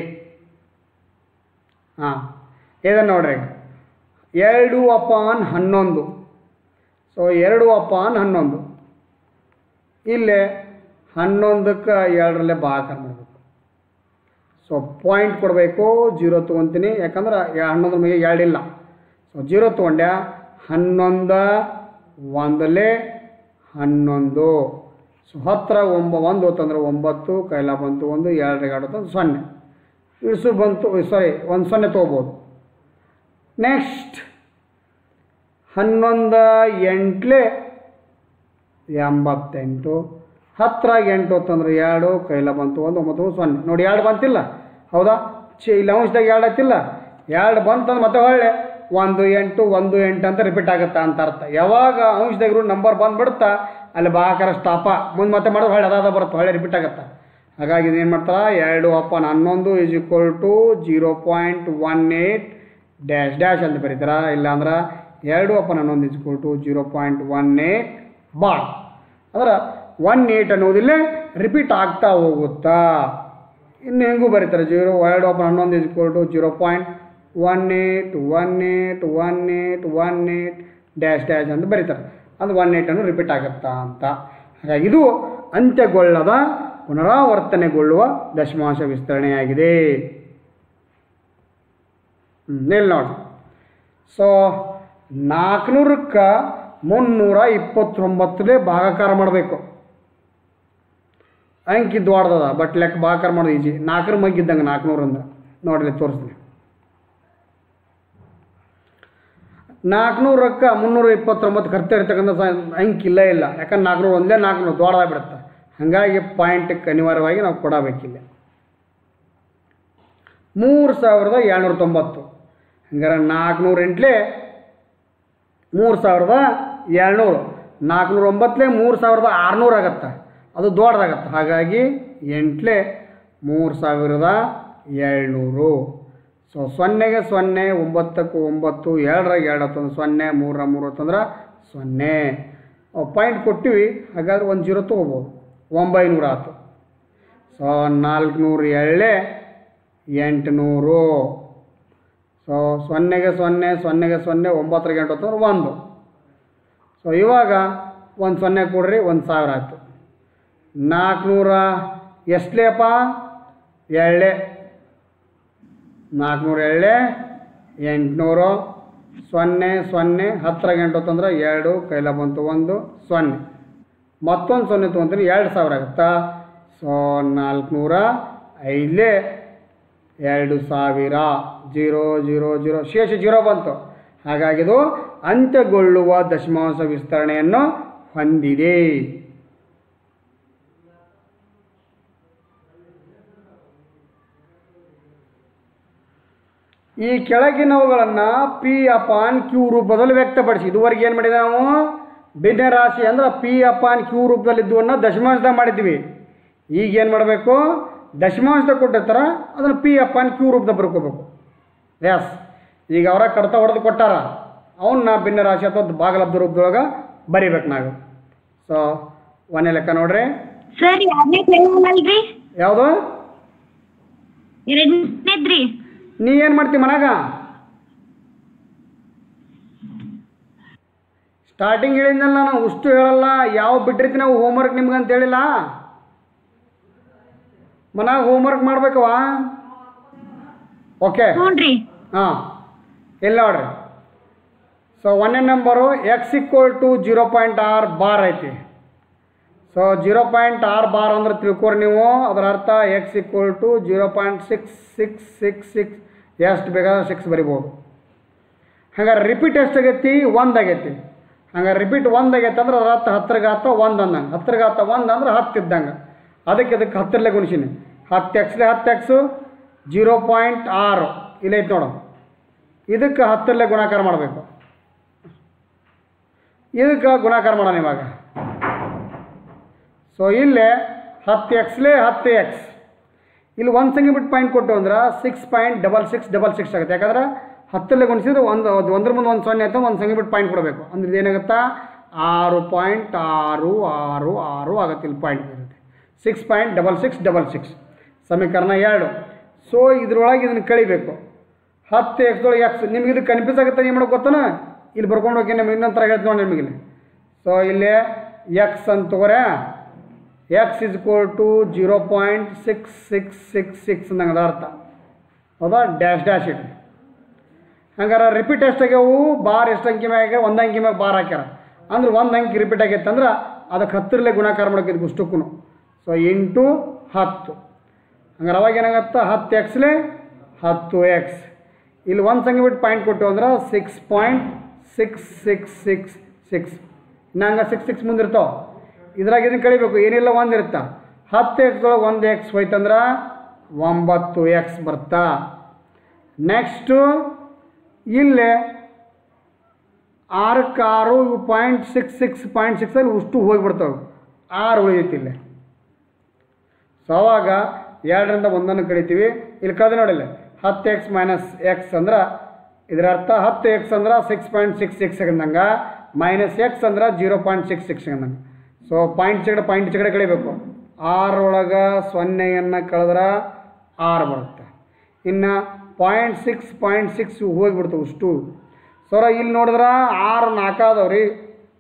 Speaker 1: ಹಾಂ ಇದನ್ನು ನೋಡ್ರಿ ಎರಡು ಅಪಾನ್ ಹನ್ನೊಂದು ಸೊ ಎರಡು ಅಪಾನ್ ಹನ್ನೊಂದು ಇಲ್ಲೇ ಹನ್ನೊಂದಕ್ಕೆ ಎರಡರಲ್ಲೇ ಭಾಗಾಕಾರ ಮಾಡಬೇಕು ಸೊ ಪಾಯಿಂಟ್ ಕೊಡಬೇಕು ಜೀರೋ ತೊಗೊತೀನಿ ಯಾಕಂದ್ರೆ ಯಾ- ಹನ್ನೊಂದರ ಮೇಲೆ ಎರಡಿಲ್ಲ ಸೊ ಜೀರೋ ತೊಗೊಂಡ್ಯ ಹನ್ನೊಂದ ಒಂದಲೇ ಹನ್ನೊಂದು ಸೊ ಹತ್ತರ ಒಂಬ ಒಂದು ಹೊತ್ತಂದ್ರೆ ಒಂಬತ್ತು ಕೈಲ ಬಂತು ಒಂದು ಎರಡರಿಗೆ ಆಡುತ್ತೆ ಸೊನ್ನೆ ಇಳಿಸು ಬಂತು ಸಾರಿ ಒಂದು ಸೊನ್ನೆ ತೊಗೋಬೋದು ನೆಕ್ಸ್ಟ್ ಹನ್ನೊಂದ ಎಂಟ್ಲೆ ಎಂಬತ್ತೆಂಟು ಹತ್ತರಾಗ ಎಂಟು ಹೊತ್ತಂದ್ರೆ ಎರಡು ಕೈಲ ಬಂತು ಒಂದು ಒಂಬತ್ತು ಒಂದು ಸೊನ್ನೆ ನೋಡಿ ಎರಡು ಬಂತಿಲ್ಲ ಹೌದಾ ಚಿ ಇಲ್ಲಿ ಅಂಶದಾಗ ಎರಡು ಆಯ್ತಿಲ್ಲ ಎರಡು ಬಂತಂದ್ರೆ ಮತ್ತೆ ಹೊಳ್ಳೆ ಒಂದು ಎಂಟು ಒಂದು ಎಂಟು ಅಂತ ರಿಪೀಟ್ ಆಗುತ್ತಾ ಅಂತ ಅರ್ಥ ಯಾವಾಗ ಅಂಶದಾಗ ಇರೋ ನಂಬರ್ ಬಂದ್ಬಿಡುತ್ತಾ ಅಲ್ಲಿ ಭಾಗಾಕಾರ ಸ್ಟಾಪ ಮುಂದೆ ಮತ್ತೆ ಮಾಡೋದು ಹೊಳ್ಳೆ ಅದಾದ ಬರುತ್ತೆ ಹೊಳ್ಳೆ ರಿಪೀಟ್ ಆಗುತ್ತಾ ಹಾಗಾಗಿ ಇದೇನು ಮಾಡ್ತಾರ ಎರಡು ಅಪ್ಪನ್ ಹನ್ನೊಂದು is equal to zero point one eight dash dash ಅಂತ ಬರೀತಾರ ಇಲ್ಲಾಂದ್ರೆ ಎರಡು ಅಪ್ಪನ್ ಹನ್ನೊಂದು is equal to zero point one eight bar ಅಂದ್ರೆ ಒನ್ ಏಯ್ಟ್ ಅನ್ನೋದಿಲ್ಲೇ ರಿಪೀಟ್ ಆಗ್ತಾ ಹೋಗುತ್ತಾ ಇನ್ನು ಹೆಂಗೂ ಬರೀತಾರೆ ಜೀರೋ ಎರಡು ಅಪ್ಪನ್ ಹನ್ನೊಂದು is equal to zero point one eight one eight one eight one eight dash dash ಅಂತ ಬರೀತಾರೆ ಅದು ಒನ್ ಏಯ್ಟ್ ಅನ್ನು ರಿಪೀಟ್ ಆಗುತ್ತಾ ಅಂತ ಹಾಗಾಗಿ ಇದು ಅಂತ್ಯಗೊಳ್ಳದ ಪುನರಾವರ್ತನೆಗೊಳ್ಳುವ ದಶಮಾಂಶ ವಿಸ್ತರಣೆಯಾಗಿದೆ ಹ್ಮ್, ಇಲ್ಲಿ ನೋಡಿ ಸೊ ನಾಲ್ಕುನೂರಕ್ಕೆ ಮುನ್ನೂರ ಇಪ್ಪತ್ತೊಂಬತ್ತಲೇ ಭಾಗಾಕಾರ ಮಾಡಬೇಕು ಅಂಕಿ ದೊಡ್ಡದ ಬಟ್ ಲೆಕ್ಕ ಭಾಗಾಕಾರ ಮಾಡೋದು ಈಜಿ ನಾಲ್ಕರ ಮಗ್ಗಿದ್ದಂಗೆ ನಾಲ್ಕುನೂರು ಅಂದ್ರೆ ನೋಡಲಿ ತೋರಿಸ್ತೀನಿ ನಾಲ್ಕುನೂರಕ್ಕೆ ಮುನ್ನೂರ ಇಪ್ಪತ್ತೊಂಬತ್ತು ಖರ್ಚು ಇರ್ತಕ್ಕಂಥ ಸ- ಅಂಕಿ ಇಲ್ಲ ಇಲ್ಲ ಯಾಕಂದ್ರೆ ನಾಲ್ಕುನೂರು ಒಂದೇ ನಾಲ್ಕುನೂರು ದೊಡ್ಡದಾಗ್ಬಿಡುತ್ತೆ ಹಾಗಾಗಿ ಪಾಯಿಂಟಕ್ಕೆ ಅನಿವಾರ್ಯವಾಗಿ ನಾವು ಕೊಡಬೇಕಿಲ್ಲ ಮೂರು ಸಾವಿರದ ಏಳ್ನೂರ ತೊಂಬತ್ತು ಹಂಗಾರೆ ನಾಲ್ಕುನೂರ ಎಂಟ್ಲೆ ಮೂರು ಸಾವಿರದ ಏಳ್ನೂರು ನಾಲ್ಕುನೂರ ಒಂಬತ್ತಲೇ ಮೂರು ಸಾವಿರದ ಆರುನೂರು ಆಗತ್ತೆ ಅದು ದೊಡ್ಡದಾಗತ್ತೆ ಹಾಗಾಗಿ ಎಂಟ್ಲೆ ಮೂರು ಸಾವಿರದ ಏಳ್ನೂರು ಸೊ ಸೊನ್ನೆಗೆ ಸೊನ್ನೆ ಒಂಬತ್ತಕ್ಕೆ ಒಂಬತ್ತು ಎರಡರಾಗ ಎರಡು ಹತ್ತಂದ್ರೆ ಸೊನ್ನೆ ಮೂರರ ಮೂರು ಹತ್ತಂದ್ರೆ ಸೊನ್ನೆ ಪಾಯಿಂಟ್ ಕೊಟ್ಟಿವಿ ಹಾಗಾದ್ರೆ ಒಂದು ಜೀರೋ ತೊಗೋಬೋದು ಒಂಬೈನೂರು ಆಯ್ತು ಸೊ ನಾಲ್ಕುನೂರು ಎಳ್ಳೆ ಎಂಟುನೂರು ಸೊ ಸೊನ್ನೆಗೆ ಸೊನ್ನೆ ಸೊನ್ನೆಗೆ ಸೊನ್ನೆ ಒಂಬತ್ತರಿಗೆ ಎಂಟು ಹೊತ್ತಂದ್ರೆ ಒಂದು ಸೊ ಇವಾಗ ಒಂದು ಸೊನ್ನೆ ಕೊಡ್ರಿ ಒಂದು ಸಾವಿರ ಆಯಿತು ನಾಲ್ಕುನೂರ ಎಷ್ಟಲೇಪ್ಪ ಎಳ್ಳೆ ನಾಲ್ಕುನೂರ ಎಳ್ಳೆ ಎಂಟುನೂರು ಸೊನ್ನೆ ಸೊನ್ನೆ ಹತ್ತರಾಗ ಎಂಟು ಹೊತ್ತಂದ್ರೆ ಎರಡು ಕೈಲ ಬಂತು ಒಂದು ಸೊನ್ನೆ ಮತ್ತೊಂದು ಸೊನ್ನೆ ತೊಗೊಂತೀನಿ ಎರಡು ಸಾವಿರ ಆಗುತ್ತಾ ಸೊ ನಾಲ್ಕುನೂರ ಐದಲೇ ಎರಡು ಸಾವಿರ ಜೀರೋ ಜೀರೋ ಜೀರೋ ಶೇಷ ಜೀರೋ ಬಂತು ಹಾಗಾಗಿ ಇದು ಅಂತ್ಯಗೊಳ್ಳುವ ದಶಮಾಂಶ ವಿಸ್ತರಣೆಯನ್ನು ಹೊಂದಿದೆ ಈ ಕೆಳಗಿನವುಗಳನ್ನು ಪಿ ಅಪಾನ್ ಕ್ಯೂ ರೂಪದಲ್ಲಿ ವ್ಯಕ್ತಪಡಿಸಿ ಇದುವರೆಗೆ ಏನು ಮಾಡಿದೆ ನಾವು ಭಿನ್ನ ರಾಶಿ ಅಂದ್ರೆ ಪಿ ಅಪಾನ್ ಕ್ಯೂ ರೂಪದಲ್ಲಿ ಇದ್ದುವನ್ನ ದಶಮಾಂಶದಾಗ ಮಾಡಿದ್ವಿ ಈಗ ಏನು ಮಾಡಬೇಕು ದಶಮಾಂಶದಾಗ ಕೊಟ್ಟಿರ್ತಾರ ಅದನ್ನು ಪಿ ಅಪಾನ್ ಕ್ಯೂ ರೂಪದಾಗ ಬರ್ಕೋಬೇಕು ಎಸ್ ಈಗ ಅವರ ಕಡತ ಹೊಡೆದು ಕೊಟ್ಟಾರ ಅವನ್ನ ಭಿನ್ನ ರಾಶಿ ಅಥವಾ ಭಾಗಲಬ್ಧ ರೂಪದೊಳಗೆ ಬರಿಬೇಕು ನಾವು ಸೊ ಒಂದೇ ಲೆಕ್ಕ ನೋಡ್ರಿ
Speaker 2: ಸರ್ ಎರಡನೇ ಅಲ್ರಿ
Speaker 1: ಯಾವುದು
Speaker 2: ಎರಡನೇದ್ರಿ
Speaker 1: ನೀ ಏನು ಮಾಡ್ತಿ ಮನ್ಯಾಗ ಸ್ಟಾರ್ಟಿಂಗ್ ಹೇಳಿದ್ನಲ್ಲ ನಾನು ಅಷ್ಟು ಹೇಳಲ್ಲ ಯಾವ ಬಿಟ್ಟಿರ್ತೀನಿ ನಾವು ಹೋಮ್ವರ್ಕ್ ನಿಮ್ಗೆ ಅಂತ ಹೇಳಿಲ್ಲ ಮನ್ಯಾಗ ಹೋಮ್ವರ್ಕ್ ಮಾಡ್ಬೇಕವಾ ಓಕೆ
Speaker 2: ಹ್ಞೂನ್ರಿ
Speaker 1: ಹಾಂ ಇಲ್ಲಿ ನೋಡ್ರಿ ಸೊ ಒಂದನೇ number X equal to zero point ಆರ್ ಬಾರ್ ಐತಿ ಸೊ ಜೀರೋ ಪಾಯಿಂಟ್ ಆರು ಬಾರ್ ಅಂದ್ರೆ ತಿಳ್ಕೊರಿ ನೀವು ಅದರ ಅರ್ಥ X equal to zero point six six six six ಎಷ್ಟು ಬೇಕಾದ್ರೆ ಸಿಕ್ಸ್ ಬರಿಬೋದು ಹಂಗಾರೆ ರಿಪೀಟ್ ಎಷ್ಟಾಗೈತಿ ಒಂದು ಆಗೈತಿ ಹಂಗಾರೆ ರಿಪೀಟ್ ಒಂದು ಆಗೈತೆ ಅಂದ್ರೆ ಅದ್ರ ಅರ್ಥ ಹತ್ತರ ಗಾತ ಒಂದು ಅಂದಂಗೆ ಹತ್ತರ ಗಾತ ಒಂದು ಅಂದ್ರೆ ಹತ್ತು ಇದ್ದಂಗೆ ಅದಕ್ಕೆ ಇದಕ್ಕೆ ಹತ್ತರಲ್ಲೇ ಗುಣಿಸೀನಿ ಹತ್ತು ಎಕ್ಸ್ಲೆ ಹತ್ತು ಎಕ್ಸು ಜೀರೋ ಪಾಯಿಂಟ್ ಆರು ಇಲ್ಲೈತೆ ನೋಡು ಇದಕ್ಕೆ ಹತ್ತರಲ್ಲೇ ಗುಣಾಕಾರ ಮಾಡಬೇಕು ಇದಕ್ಕೆ ಗುಣಾಕಾರ ಮಾಡೋಣ ಇವಾಗ ಸೊ ಇಲ್ಲೇ ಹತ್ತು ಎಕ್ಸ್ಲೇ ಹತ್ತು ಎಕ್ಸ್ ಇಲ್ಲಿ ಒಂದು ಸಂಖ್ಯೆ ಬಿಟ್ಟು ಪಾಯಿಂಟ್ ಕೊಟ್ಟು ಅಂದ್ರೆ six point double six double six ಆಗುತ್ತೆ ಯಾಕಂದ್ರೆ ಹತ್ತಲ್ಲೇ ಗುಣಿಸಿದ್ರೆ ಒಂದು ಅದು ಒಂದ್ರ ಮುಂದೆ ಒಂದು ಸೊನ್ನೆ ಆಯ್ತು ಒಂದು ಸಂಖ್ಯೆ ಬಿಟ್ಟು ಪಾಯಿಂಟ್ ಕೊಡಬೇಕು ಅಂದ್ರೆ ಇದೇನಾಗುತ್ತಾ ಆರು ಪಾಯಿಂಟ್ ಆರು ಆರು ಆರು ಆಗುತ್ತೆ ಇಲ್ಲಿ ಪಾಯಿಂಟ್ ಇರುತ್ತೆ six point double six double six ಸಮೀಕರಣ ಎರಡು ಸೊ ಇದ್ರೊಳಗೆ ಇದನ್ನು ಕಳಿಬೇಕು ಹತ್ತು ಎಕ್ಸ್ದೊಳಗೆ ಎಕ್ಸ್ ನಿಮ್ಗೆ ಇದು ಕನ್ಫ್ಯೂಸ್ ಆಗುತ್ತೆ ಏನು ಮಾಡೋಕೆ ಗೊತ್ತಾನ ಇಲ್ಲಿ ಬರ್ಕೊಂಡು ಹೋಗಿ ನಿಮ್ಗೆ ಇನ್ನೊಂದು ಥರ ಹೇಳ್ತೀನಿ ನೋಡಿ ನಿಮಗೆ ಸೊ ಇಲ್ಲಿ ಎಕ್ಸ್ ಅಂತ ತಗೋರೆ X is equal to zero point six six six six ನಂಗೆ ಅದ ಅರ್ಥ ಹೌದಾ ಡ್ಯಾಶ್ ಡ್ಯಾಶ್ ಇಟ್ಟು ಹಂಗಾರೆ ರಿಪೀಟ್ ಎಷ್ಟಾಗ್ಯಾವು ಬಾರ್ ಎಷ್ಟು ಅಂಕಿ ಮ್ಯಾಗ ಆಗ್ಯಾವ ಒಂದು ಅಂಕಿ ಮ್ಯಾಗ ಬಾರ್ ಹಾಕ್ಯಾರ ಅಂದ್ರೆ ಒಂದು ಅಂಕಿ ರಿಪೀಟ್ ಆಗೈತೆ ಅಂದ್ರೆ ಅದಕ್ಕೆ ಹತ್ತರಲ್ಲೇ ಗುಣಾಕಾರ ಮಾಡೋಕೆ ಗುಷ್ಟಕ್ಕೂ ಸೊ ಎಂಟು ಹತ್ತು ಹಂಗಾರೆ ಅವಾಗ ಏನಾಗತ್ತೆ ಹತ್ತು ಎಕ್ಸ್ಲೇ ಹತ್ತು ಎಕ್ಸ್ ಇಲ್ಲಿ ಒಂದು ಸಂಖ್ಯೆ ಬಿಟ್ಟು ಪಾಯಿಂಟ್ ಕೊಟ್ಟು ಅಂದ್ರೆ six point six six six six ಇನ್ನು ಹಂಗೆ ಸಿಕ್ಸ್ ಸಿಕ್ಸ್ ಮುಂದಿರ್ತಾವೆ ಇದ್ರಾಗ ಇದನ್ನು ಕಳಿಬೇಕು ಏನಿಲ್ಲ ಒಂದು ಇರುತ್ತಾ ಹತ್ತು ಎಕ್ಸ್ದೊಳಗೆ ಒಂದು ಎಕ್ಸ್ ಹೋಯ್ತಂದ್ರೆ ಒಂಬತ್ತು ಎಕ್ಸ್ ಬರ್ತಾ ನೆಕ್ಸ್ಟು ಇಲ್ಲೇ ಆರಕ್ಕೆ ಆರು ಪಾಯಿಂಟ್ ಸಿಕ್ಸ್ ಸಿಕ್ಸ್ ಪಾಯಿಂಟ್ ಸಿಕ್ಸಲ್ಲಿ ಉಷ್ಟು ಹೋಗಿಬಿಡ್ತಾವೆ ಆರು ಉಳಿದೈತಿ ಇಲ್ಲೇ ಸೊ ಅವಾಗ ಎರಡರಿಂದ ಒಂದನ್ನು ಕಳಿತೀವಿ ಇಲ್ಲಿ ಕಳೆದ ನೋಡಿಲ್ಲ ಹತ್ತು ಎಕ್ಸ್ ಮೈನಸ್ ಎಕ್ಸ್ ಅಂದ್ರೆ ಇದರ ಅರ್ಥ ಹತ್ತು ಎಕ್ಸ್ ಅಂದ್ರೆ ಸಿಕ್ಸ್ ಪಾಯಿಂಟ್ ಸಿಕ್ಸ್ ಸಿಕ್ಸ್ ಅಂದಂಗೆ ಮೈನಸ್ ಎಕ್ಸ್ ಅಂದ್ರೆ ಜೀರೋ ಪಾಯಿಂಟ್ ಸಿಕ್ಸ್ ಸಿಕ್ಸ್ ಅಂದಂಗೆ ಸೊ ಪಾಯಿಂಟ್ ಚಗಡೆ ಪಾಯಿಂಟ್ ಚಗಡೆ ಕಳಿಬೇಕು ಆರೊಳಗೆ ಸೊನ್ನೆಯನ್ನು ಕಳೆದ್ರೆ ಆರು ಬರುತ್ತೆ ಇನ್ನು ಪಾಯಿಂಟ್ ಸಿಕ್ಸ್ ಪಾಯಿಂಟ್ ಸಿಕ್ಸ್ ಹೋಗಿಬಿಡ್ತವೆ ಅಷ್ಟು ಸರ ಇಲ್ಲಿ ನೋಡಿದ್ರೆ ಆರು ನಾಲ್ಕು ಅದಾವ ರೀ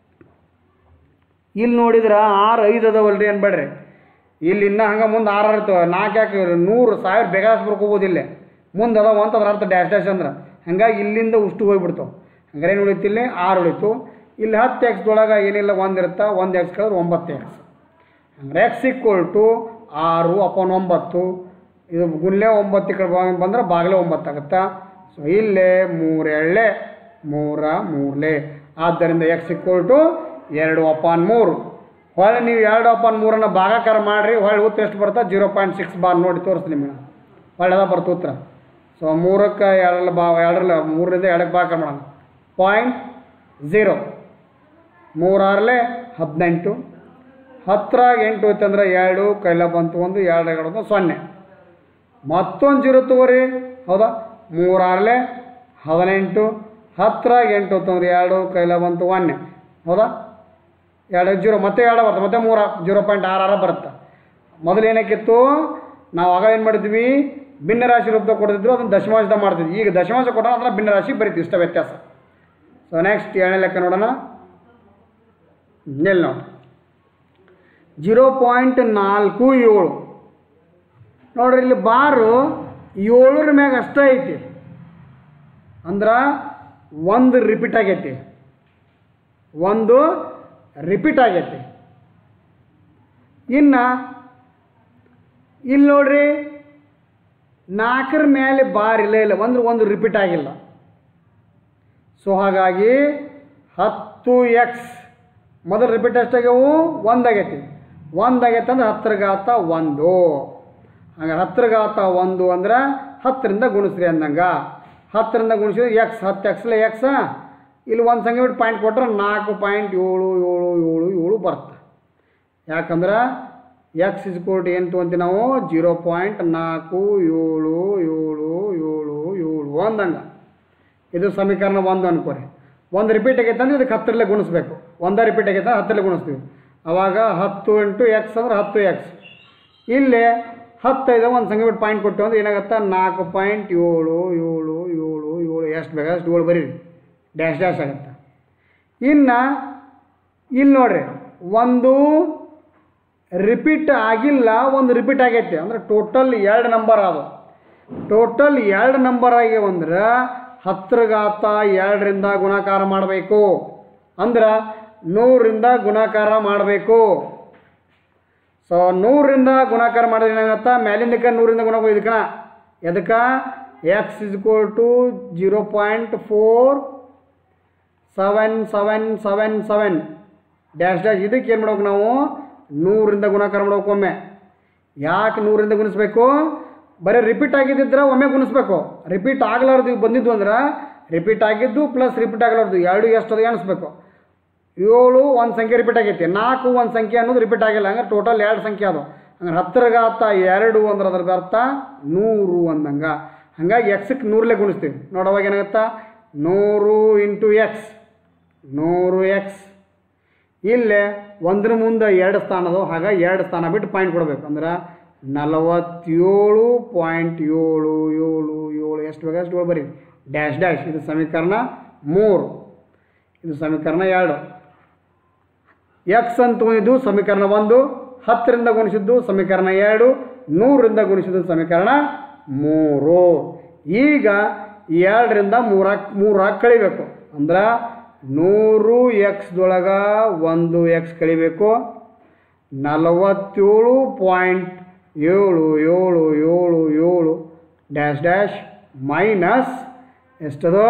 Speaker 1: ಇಲ್ಲಿ ನೋಡಿದ್ರೆ ಆರು ಐದು ಅದಾವಲ್ರಿ ಅನ್ಬೇಡ್ರಿ ಇಲ್ಲಿ ಇನ್ನೂ ಹಂಗೆ ಮುಂದೆ ಆರು ಇರ್ತವೆ ನಾಲ್ಕು ಯಾಕೆ ನೂರು ಸಾವಿರ ಬೇಕಾದಷ್ಟು ಬರ್ಕೋಬೋದು ಇಲ್ಲೇ ಮುಂದೆ ಅದಾವ ಅಂತ ಅದ್ರ ಅರ್ಥ ಡ್ಯಾಶ್ ಡ್ಯಾಶ್ ಅಂದ್ರೆ ಹಂಗಾಗಿ ಇಲ್ಲಿಂದ ಉಷ್ಟು ಹೋಗ್ಬಿಡ್ತಾವೆ ಹಂಗಾರೆ ಏನು ಉಳಿತು ಇಲ್ಲಿ ಆರು ಉಳಿತು ಇಲ್ಲಿ ಹತ್ತು ಎಕ್ಸ್ದೊಳಗೆ ಏನಿಲ್ಲ ಒಂದು ಇರುತ್ತೆ ಒಂದು ಎಕ್ಸ್ ಕಳೆದ್ರೆ ಒಂಬತ್ತು ಎಕ್ಸ್ ಹಂಗಾರೆ ಎಕ್ಸ್ ಈಕ್ವಲ್ ಟು ಆರು ಅಪಾನ್ ಒಂಬತ್ತು ಇದು ಗುಲ್ಲೆ ಒಂಬತ್ತು ಈ ಕಡೆ ಬಾ- ಬಂದ್ರೆ ಬಾಗಿಲೆ ಒಂಬತ್ತು ಆಗುತ್ತಾ ಸೊ ಇಲ್ಲೇ ಮೂರು ಎಳ್ಳೆ ಮೂರ ಮೂರಲೆ ಆದ್ದರಿಂದ ಎಕ್ಸ್ ಈಕ್ವಲ್ ಟು ಎರಡು ಅಪಾನ್ ಮೂರು ಹೊಳ್ಳಿ ನೀವು ಎರಡು ಅಪಾನ್ ಮೂರನ್ನು ಭಾಗಾಕಾರ ಮಾಡಿರಿ ಹೊಳ್ಳಿ ಉತ್ತರ ಎಷ್ಟು ಬರ್ತಾ ಜೀರೋ ಪಾಯಿಂಟ್ ಸಿಕ್ಸ್ ಬಾರ್ ನೋಡಿ ತೋರಿಸ್ತೀನಿ ನಿಮಗೆ ಹೊಳ್ಳಿ ಅದ ಬರ್ತು ಉತ್ತರ ಸೊ ಮೂರಕ್ಕೆ ಎರಡರಲ್ಲಿ ಬಾ ಎರಡರಲ್ಲಿ ಮೂರರಿಂದ ಎರಡಕ್ಕೆ ಭಾಗಾಕಾರ ಮಾಡೋಣ ಪಾಯಿಂಟ್ ಝೀರೋ ಮೂರಾರಲೆ ಹದಿನೆಂಟು ಹತ್ತರಾಗ ಎಂಟು ಹೋಯ್ತಂದ್ರೆ ಎರಡು ಕೈಲ ಬಂತು ಒಂದು ಎರಡು ಎರಡು ಸೊನ್ನೆ ಮತ್ತೊಂದು ಜೀರೋ ತಗೋರಿ ಹೌದಾ ಮೂರಾರಲೆ ಹದಿನೆಂಟು ಹತ್ತರಾಗ ಎಂಟು ಹೊತ್ತಂದ್ರೆ ಎರಡು ಕೈಲ ಬಂತು ಒನ್ನೆ ಹೌದಾ ಎರಡು ಜೀರೋ ಮತ್ತೆ ಎರಡು ಬರುತ್ತೆ ಮತ್ತೆ ಮೂರ ಜೀರೋ ಪಾಯಿಂಟ್ ಆರು ಆರ ಬರುತ್ತೆ ಮೊದಲು ಏನಕ್ಕಿತ್ತು ನಾವು ಆಗ ಏನು ಮಾಡಿದ್ವಿ ಭಿನ್ನ ರಾಶಿ ರೂಪದಾಗ ಕೊಡ್ತಿದ್ರು ಅದನ್ನು ದಶಮಾಂಶದಾಗ ಮಾಡ್ತಿದ್ವಿ ಈಗ ದಶಮಾಂಶ ಕೊಟ್ಟರೆ ಅದನ್ನ ಭಿನ್ನ ರಾಶಿ ಬರಿತೀವಿ ಇಷ್ಟ ವ್ಯತ್ಯಾಸ ಸೊ ನೆಕ್ಸ್ಟ್ ಏಳನೇ ಲೆಕ್ಕ ನೋಡೋಣ ಎಲ್ಲಿ ನೋಡಿ ಜೀರೋ ಪಾಯಿಂಟ್ ನಾಲ್ಕು ಏಳು ನೋಡ್ರಿ ಇಲ್ಲಿ ಬಾರು ಏಳರ ಮ್ಯಾಗ ಅಷ್ಟೇ ಐತಿ ಅಂದ್ರೆ ಒಂದು ರಿಪೀಟ್ ಆಗೈತಿ ಒಂದು ರಿಪೀಟ್ ಆಗೈತಿ ಇನ್ನು ಇಲ್ಲಿ ನೋಡ್ರಿ ನಾಲ್ಕರ ಮೇಲೆ ಬಾರ್ ಇಲ್ಲ ಇಲ್ಲ ಅಂದ್ರೆ ಒಂದು ರಿಪೀಟ್ ಆಗಿಲ್ಲ ಸೊ ಹಾಗಾಗಿ ಹತ್ತು ಎಕ್ಸ್ ಮೊದಲು ರಿಪೀಟ್ ಎಷ್ಟಾಗ್ಯಾವು ಒಂದಾಗೈತಿ ಒಂದಾಗೈತೆ ಅಂದ್ರೆ ಹತ್ತರ ಘಾತ ಒಂದು ಹಂಗೆ ಹತ್ತರ ಘಾತ ಒಂದು ಅಂದ್ರೆ ಹತ್ತರಿಂದ ಗುಣಿಸ್ರಿ ಅಂದಂಗೆ ಹತ್ತರಿಂದ ಗುಣಿಸಿದ್ರೆ ಎಕ್ಸ್ ಹತ್ತು ಎಕ್ಸ್ಲೆ ಎಕ್ಸ ಇಲ್ಲಿ ಒಂದು ಸಂಖ್ಯೆ ಬಿಟ್ಟು ಪಾಯಿಂಟ್ ಕೊಟ್ರೆ ನಾಲ್ಕು ಪಾಯಿಂಟ್ ಏಳು ಏಳು ಏಳು ಏಳು ಬರುತ್ತೆ ಯಾಕಂದ್ರೆ ಎಕ್ಸ್ ಇಸ್ ಕೋಟ್ ಏನು ತೊಗೊಂತೀವಿ ನಾವು ಜೀರೋ ಪಾಯಿಂಟ್ ನಾಲ್ಕು ಏಳು ಏಳು ಏಳು ಏಳು ಅಂದಂಗೆ ಇದು ಸಮೀಕರಣ ಒಂದು ಅನ್ಕೋರಿ ಒಂದು ರಿಪೀಟ್ ಆಗೈತೆ ಅಂದ್ರೆ ಇದಕ್ಕೆ ಹತ್ತರಲ್ಲೇ ಗುಣಿಸ್ಬೇಕು ಒಂದೇ ರಿಪೀಟ್ ಆಗೈತೆ ಹತ್ತರಲ್ಲೇ ಗುಣಿಸ್ತೀವಿ ಅವಾಗ ಹತ್ತು ಇಂಟು ಎಕ್ಸ್ ಅಂದ್ರೆ ಹತ್ತು ಎಕ್ಸ್ ಇಲ್ಲಿ ಹತ್ತೈದು ಒಂದು ಸಂಖ್ಯೆ ಬಿಟ್ಟು ಪಾಯಿಂಟ್ ಕೊಟ್ಟು ಅಂದ್ರೆ ಏನಾಗುತ್ತೆ ನಾಲ್ಕು ಪಾಯಿಂಟ್ ಏಳು ಏಳು ಏಳು ಏಳು ಎಷ್ಟು ಬೇಕಾ ಅಷ್ಟು ಏಳು ಬರೀರಿ ಡ್ಯಾಶ್ ಡ್ಯಾಶ್ ಆಗುತ್ತೆ ಇನ್ನು ಇಲ್ಲಿ ನೋಡ್ರಿ ಒಂದು ರಿಪೀಟ್ ಆಗಿಲ್ಲ ಒಂದು ರಿಪೀಟ್ ಆಗೈತೆ ಅಂದ್ರೆ ಟೋಟಲ್ ಎರಡು ನಂಬರ್ ಅದು ಟೋಟಲ್ ಎರಡು ನಂಬರ್ ಆಗ್ಯಾವಂದ್ರೆ ಹತ್ತರ ಘಾತ ಎರಡರಿಂದ ಗುಣಾಕಾರ ಮಾಡಬೇಕು ಅಂದ್ರೆ ನೂರರಿಂದ ಗುಣಾಕಾರ ಮಾಡಬೇಕು ಸೊ ನೂರರಿಂದ ಗುಣಾಕಾರ ಮಾಡಿದ್ರೆ ಏನಾಗತ್ತಾ ಮ್ಯಾಲಿಂದಕ್ಕೆ ನೂರಿಂದ ಗುಣ ಇದಕ್ಕ ಎದಕ್ಕೆ x is equal to zero point four seven seven seven seven dash dash ಇದಕ್ಕೆ ಏನು ಮಾಡ್ಬೇಕು ನಾವು ನೂರಿಂದ ಗುಣಾಕಾರ ಮಾಡ್ಬೇಕು ಒಮ್ಮೆ ಯಾಕೆ ನೂರಿಂದ ಗುಣಿಸ್ಬೇಕು ಬರೀ ರಿಪೀಟ್ ಆಗಿದ್ದಿದ್ರೆ ಒಮ್ಮೆ ಗುಣಿಸ್ಬೇಕು ರಿಪೀಟ್ ಆಗ್ಲಾರ್ದು ಇವು ಬಂದಿದ್ದು ಅಂದ್ರೆ ರಿಪೀಟ್ ಆಗಿದ್ದು ಪ್ಲಸ್ ರಿಪೀಟ್ ಆಗಲಾರ್ದು ಎರಡು ಎಷ್ಟು ಅದು ಎಣಿಸ್ಬೇಕು ಏಳು ಒಂದು ಸಂಖ್ಯೆ ರಿಪೀಟ್ ಆಗೈತಿ ನಾಲ್ಕು ಒಂದು ಸಂಖ್ಯೆ ಅನ್ನೋದು ರಿಪೀಟ್ ಆಗಿಲ್ಲ ಹಂಗೆ ಟೋಟಲ್ ಎರಡು ಸಂಖ್ಯೆ ಅದು ಹಂಗೆ ಹತ್ತರಗಾತ ಎರಡು ಅಂದ್ರೆ ಅದ್ರ ಅರ್ಥ ನೂರು ಅಂದಂಗೆ ಹಂಗಾಗಿ ಎಕ್ಸಕ್ಕೆ ನೂರಲ್ಲೇ ಗುಣಿಸ್ತೀವಿ ನೋಡೋವಾಗ ಏನಾಗುತ್ತಾ ನೂರು ಇಂಟು ಎಕ್ಸ್ ನೂರು ಎಕ್ಸ್ ಇಲ್ಲೇ ಒಂದ್ರ ಮುಂದೆ ಎರಡು ಸ್ಥಾನ ಅದಾವ ಹಾಗಾಗಿ ಎರಡು ಸ್ಥಾನ ಬಿಟ್ಟು ಪಾಯಿಂಟ್ ಕೊಡಬೇಕು ಅಂದ್ರೆ ನಲವತ್ತೇಳು ಪಾಯಿಂಟ್ ಏಳು ಏಳು ಏಳು ಎಷ್ಟು ಬೇಕು ಅಷ್ಟು ಬರೀ ಡ್ಯಾಶ್ ಡ್ಯಾಶ್ ಇದು ಸಮೀಕರಣ ಮೂರು ಇದು ಸಮೀಕರಣ ಎರಡು ಎಕ್ಸ್ ಅಂತ ಇದು ಸಮೀಕರಣ ಒಂದು ಹತ್ತರಿಂದ ಗುಣಿಸಿದ್ದು ಸಮೀಕರಣ ಎರಡು ನೂರರಿಂದ ಗುಣಿಸಿದ್ದು ಸಮೀಕರಣ ಮೂರು ಈಗ ಈ ಎರಡರಿಂದ ಮೂರಾಕ್ ಮೂರಾಕ್ ಕಳಿಬೇಕು ಅಂದ್ರೆ ನೂರು ಎಕ್ಸ್ದೊಳಗೆ ಒಂದು ಎಕ್ಸ್ ಕಳಿಬೇಕು ನಲವತ್ತೇಳು ಪಾಯಿಂಟ್ ಏಳು ಏಳು ಏಳು ಏಳು ಡ್ಯಾಶ್ ಡ್ಯಾಶ್ ಮೈನಸ್ ಎಷ್ಟದು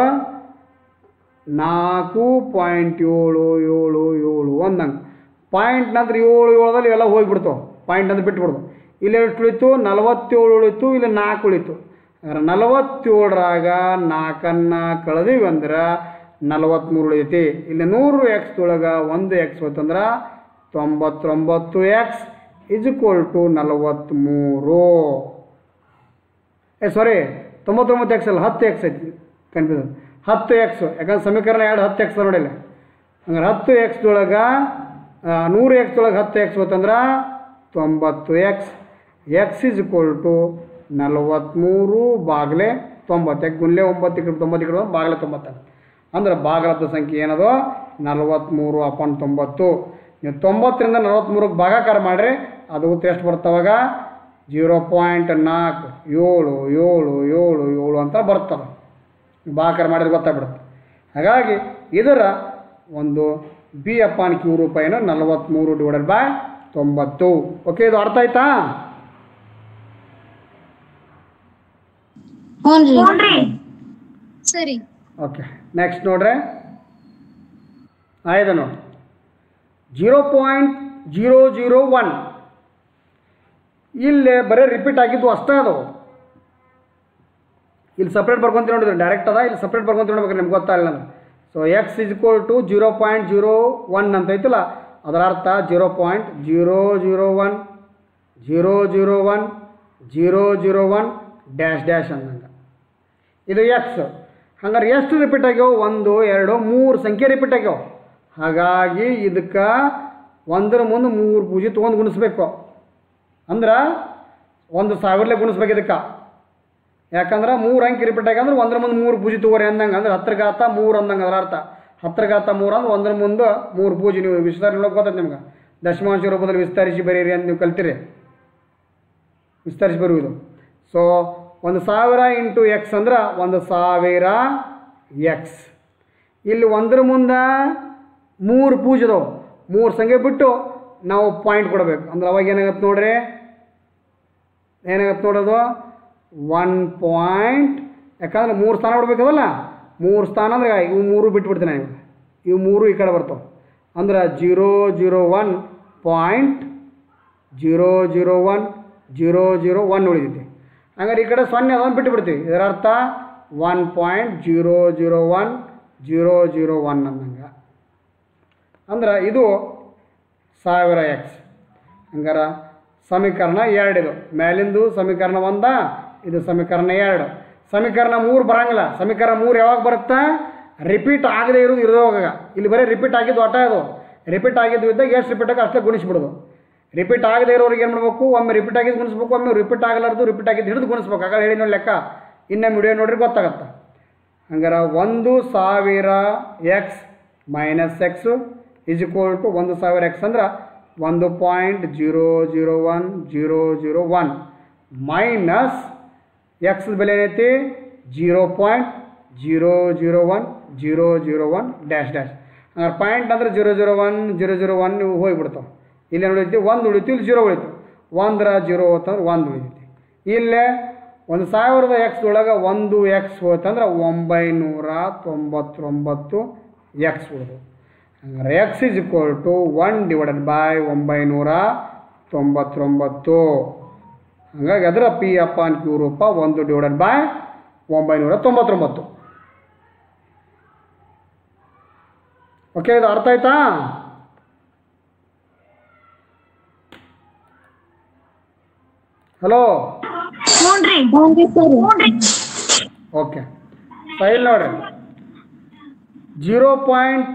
Speaker 1: ನಾಲ್ಕು ಪಾಯಿಂಟ್ ಏಳು ಏಳು ಏಳು ಒಂದಂಗೆ ಪಾಯಿಂಟ್ ನಂತರ ಏಳು ಏಳದಲ್ಲಿ ಇವೆಲ್ಲ ಹೋಗಿಬಿಡ್ತಾವೆ ಪಾಯಿಂಟ್ ಅಂತ ಬಿಟ್ಬಿಡ್ದು ಇಲ್ಲಿ ಎಷ್ಟು ಉಳಿತು ನಲವತ್ತೇಳು ಉಳಿತು ಇಲ್ಲಿ ನಾಲ್ಕು ಉಳಿತು ಅಂದ್ರೆ ನಲವತ್ತೇಳರಾಗ ನಾಲ್ಕನ್ನು ಕಳೆದೀವಿ ಅಂದ್ರೆ ನಲವತ್ತ್ಮೂರು ಉಳಿತೈತಿ ಇಲ್ಲಿ ನೂರು ಎಕ್ಸ್ದೊಳಗೆ ಒಂದು ಎಕ್ಸ್ ಹೋತಂದ್ರೆ ತೊಂಬತ್ತೊಂಬತ್ತು ಎಕ್ಸ್ ಇಸ್ ಇಕ್ವಲ್ ಟು ನಲವತ್ತ್ಮೂರು ಏ ಸಾರಿ ತೊಂಬತ್ತೊಂಬತ್ತು ಎಕ್ಸ್ ಅಲ್ಲ ಹತ್ತು ಎಕ್ಸ್ ಐತಿ ಕನ್ಫ್ಯೂಸನ್ ಹತ್ತು ಎಕ್ಸು ಯಾಕಂದ್ರೆ ಸಮೀಕರಣ ಎರಡು ಹತ್ತು ಎಕ್ಸ್ ನೋಡಿಲ್ಲ ಹಂಗಾರೆ ಹತ್ತು ಎಕ್ಸ್ದೊಳಗೆ ನೂರು ಎಕ್ಸ್ದೊಳಗೆ ಹತ್ತು ಎಕ್ಸ್ ಹೋತಂದ್ರೆ ತೊಂಬತ್ತು x x is equal to ನಲವತ್ತ್ಮೂರು ಬಾಗ್ಲೆ ತೊಂಬತ್ತು ಯಾಕೆ ಗುನ್ಲೆ ಒಂಬತ್ತು ಇಕಡೆ ತೊಂಬತ್ತು ಇಕಡೆ ಬಾಗ್ಲೆ ತೊಂಬತ್ತು ಅಂದ್ರೆ ಬಾಗಲದ ಸಂಖ್ಯೆ ಏನದು ನಲವತ್ತ್ಮೂರು ಅಪಾನ್ ತೊಂಬತ್ತು ನೀವು ತೊಂಬತ್ತರಿಂದ ನಲವತ್ತ್ಮೂರಕ್ಕೆ ಭಾಗಾಕಾರ ಮಾಡಿರಿ ಅದು ಉತ್ತರ ಎಷ್ಟು ಬರ್ತಾವಾಗ ಜೀರೋ ಪಾಯಿಂಟ್ ನಾಲ್ಕು ಏಳು ಏಳು ಏಳು ಏಳು ಅಂತ ಬರ್ತದೆ ಭಾಗಾಕಾರ ಮಾಡಿದ್ರೆ ಗೊತ್ತಾಗ್ಬಿಡುತ್ತೆ ಹಾಗಾಗಿ ಇದರ ಒಂದು ಬಿ ಅಪಾನ್ ಕ್ಯೂ ರೂಪಾಯಿನ ನಲವತ್ತ್ಮೂರು ಡಿವೈಡೆಡ್ ಬೈ ತೊಂಬತ್ತು ಓಕೆ ಇದು ಅರ್ಥ ಆಯ್ತಾ
Speaker 3: ಹ್ಞೂನ್ರಿ
Speaker 2: ಹ್ಞೂನ್ರಿ
Speaker 3: ಸರಿ
Speaker 1: ಓಕೆ ನೆಕ್ಸ್ಟ್ ನೋಡ್ರಿ ಆಯ್ತು ನೋಡಿ zero point zero zero one ಇಲ್ಲಿ ಬರೀ ರಿಪೀಟ್ ಆಗಿದ್ದು ಅಷ್ಟೇ ಅದಾವು ಇಲ್ಲಿ ಸಪ್ರೇಟ್ ಬರ್ಕೊಂತ ನೋಡಿದ್ರೆ ಡೈರೆಕ್ಟ್ ಅದ ಇಲ್ಲಿ ಸಪ್ರೇಟ್ ಬರ್ಕೊಂತ ನೋಡ್ಬೇಕು ನಿಮ್ಗೆ ಗೊತ್ತಾಗಲ್ಲ ಅಂದ್ರೆ so x is equal to zero point zero one ಅಂತ ಐತಲ್ಲ ಅದರ ಅರ್ಥ zero point zero zero one zero zero one zero zero one dash dash ಅಂದಂಗೆ ಇದು ಎಕ್ಸ್ ಹಂಗಾರೆ ಎಷ್ಟು ರಿಪೀಟ್ ಆಗ್ಯಾವ ಒಂದು ಎರಡು ಮೂರು ಸಂಖ್ಯೆ ರಿಪೀಟ್ ಆಗ್ಯಾವ ಹಾಗಾಗಿ ಇದಕ್ಕೆ ಒಂದರ ಮುಂದೆ ಮೂರು ಪೂಜೆ ತೊಗೊಂಡು ಗುಣಿಸ್ಬೇಕು ಅಂದ್ರೆ ಒಂದು ಸಾವಿರಲೆ ಗುಣಿಸ್ಬೇಕು ಇದಕ್ಕೆ ಯಾಕಂದ್ರೆ ಮೂರು ಅಂಕಿ ರಿಪೀಟ್ ಆಗ್ಯಂದ್ರೆ ಒಂದ್ರ ಮುಂದೆ ಮೂರು ಪೂಜೆ ತಗೋರಿ ಅಂದಂಗೆ ಅಂದ್ರೆ ಹತ್ತರ ಗಾತ ಮೂರು ಅಂದಂಗೆ ಅದರ ಅರ್ಥ ಹತ್ತರ ಗಾತ ಮೂರು ಅಂದ್ರೆ ಒಂದ್ರ ಮುಂದೆ ಮೂರು ಪೂಜೆ ನೀವು ವಿಸ್ತರಣೆ ನೋಡೋಕೆ ಗೊತ್ತೈತೆ ನಿಮ್ಗೆ ದಶಮಾಂಶ ರೂಪದಲ್ಲಿ ವಿಸ್ತರಿಸಿ ಬರೀರಿ ಅಂತ ನೀವು ಕಲ್ತೀರಿ ವಿಸ್ತರಿಸಿ ಬರುವುದು ಸೊ ಒಂದು ಸಾವಿರ ಇಂಟು ಎಕ್ಸ್ ಅಂದ್ರೆ ಒಂದು ಸಾವಿರ ಎಕ್ಸ್ ಇಲ್ಲಿ ಒಂದ್ರ ಮುಂದೆ ಮೂರು ಪೂಜದವು ಮೂರು ಸಂಖ್ಯೆ ಬಿಟ್ಟು ನಾವು ಪಾಯಿಂಟ್ ಕೊಡಬೇಕು ಅಂದ್ರೆ ಅವಾಗ ಏನಾಗತ್ತೆ ನೋಡ್ರಿ ಏನಾಗತ್ತೆ ನೋಡೋದು ಒನ್ ಪಾಯಿಂಟ್ ಯಾಕಂದ್ರೆ ಮೂರು ಸ್ಥಾನ ಬಿಡ್ಬೇಕದಲ್ಲ ಮೂರು ಸ್ಥಾನ ಅಂದ್ರೆ ಇವು ಮೂರು ಬಿಟ್ಬಿಡ್ತೀನಿ ನಾನು ಇವಾಗ ಇವು ಮೂರು ಈ ಕಡೆ ಬರ್ತಾವೆ ಅಂದ್ರೆ zero zero one point zero zero one zero zero one ಉಳಿದೈತಿ ಹಂಗಾರೆ ಈ ಕಡೆ ಸೊನ್ನೆ ಅದನ್ನು ಬಿಟ್ಟು ಬಿಡ್ತೀವಿ ಇದರ ಅರ್ಥ one point zero zero one zero zero one ಅನ್ನಂಗೆ ಅಂದ್ರೆ ಇದು ಸಾವಿರ ಎಕ್ಸ್ ಹಂಗಾರ ಸಮೀಕರಣ ಎರಡಿದು ಮೇಲಿಂದು ಸಮೀಕರಣ ಒಂದ ಇದು ಸಮೀಕರಣ ಎರಡು ಸಮೀಕರಣ ಮೂರು ಬರಂಗಿಲ್ಲ ಸಮೀಕರಣ ಮೂರು ಯಾವಾಗ ಬರುತ್ತಾ ರಿಪೀಟ್ ಆಗದೆ ಇರೋದು ಇರೋವಾಗ ಇಲ್ಲಿ ಬರೀ ರಿಪೀಟ್ ಆಗಿದ್ದು ಒಟ್ಟ ಅದು ರಿಪೀಟ್ ಆಗಿದ್ದು ಇದ್ದಾಗ ಎಷ್ಟು ರಿಪೀಟ್ ಆಗಿ ಅಷ್ಟೇ ಗುಣಿಸ್ಬಿಡೋದು ರಿಪೀಟ್ ಆಗದೆ ಇರೋರಿಗೆ ಏನು ಮಾಡಬೇಕು ಒಮ್ಮೆ ರಿಪೀಟ್ ಆಗಿದ್ದು ಗುಣಿಸ್ಬೇಕು ಒಮ್ಮೆ ರಿಪೀಟ್ ಆಗಲಾರ್ದು ರಿಪೀಟ್ ಆಗಿದ್ದು ಹಿಡಿದು ಗುಣಿಸ್ಬೇಕು ಆಗ ಹೇಳಿ ನೋಡಿ ಲೆಕ್ಕ ಇನ್ನೊಮ್ಮೆ ವಿಡಿಯೋ ನೋಡ್ರಿ ಗೊತ್ತಾಗತ್ತೆ ಹಂಗಾರ ಒಂದು ಸಾವಿರ x minus x is equal to ಒಂದು ಸಾವಿರ ಎಕ್ಸ್ ಅಂದ್ರೆ ಒಂದು point zero zero one zero zero one minus x ಬೆಲೆ ಏನೈತಿ zero point zero zero one zero zero one dash dash ಹಂಗಾರೆ ಪಾಯಿಂಟ್ ಅಂದ್ರೆ zero zero one zero zero one ಇವು ಹೋಗಿಬಿಡ್ತಾವೆ ಇಲ್ಲಿ ಏನು ಉಳಿತು ಒಂದು ಉಳಿತು ಇಲ್ಲಿ ಜೀರೋ ಉಳಿತು ಒಂದರ ಜೀರೋ ಹೋತಂದ್ರೆ ಒಂದು ಉಳಿತೈತಿ ಇಲ್ಲೇ ಒಂದು ಸಾವಿರದ ಎಕ್ಸ್ ಒಳಗೆ ಒಂದು ಎಕ್ಸ್ ಹೋತಂದ್ರೆ ಒಂಬೈನೂರ ತೊಂಬತ್ತೊಂಬತ್ತು ಎಕ್ಸ್ ಉಳಿದು ಹಂಗಾರೆ x is equal to one divided by ಒಂಬೈನೂರ ತೊಂಬತ್ತೊಂಬತ್ತು ಹಾಗಾಗಿ ಅದರ ಪಿ ಅಪ್ಪ ಅನ್ ಕ್ಯೂ ರೂಪ ಒಂದು ಡಿವೈಡೆಡ್ ಬೈ ಒಂಬೈನೂರ ತೊಂಬತ್ತೊಂಬತ್ತು ಓಕೆ ಇದು ಅರ್ಥ ಆಯ್ತಾ ಹಲೋ
Speaker 2: ಹ್ಞೂನ್ರಿ
Speaker 3: ಹ್ಞೂನ್ರಿ ಸರ್
Speaker 2: ಹ್ಞೂನ್ರಿ
Speaker 1: ಓಕೆ ಫೈಲ್ ನೋಡ್ರಿ ಜೀರೋ ಪಾಯಿಂಟ್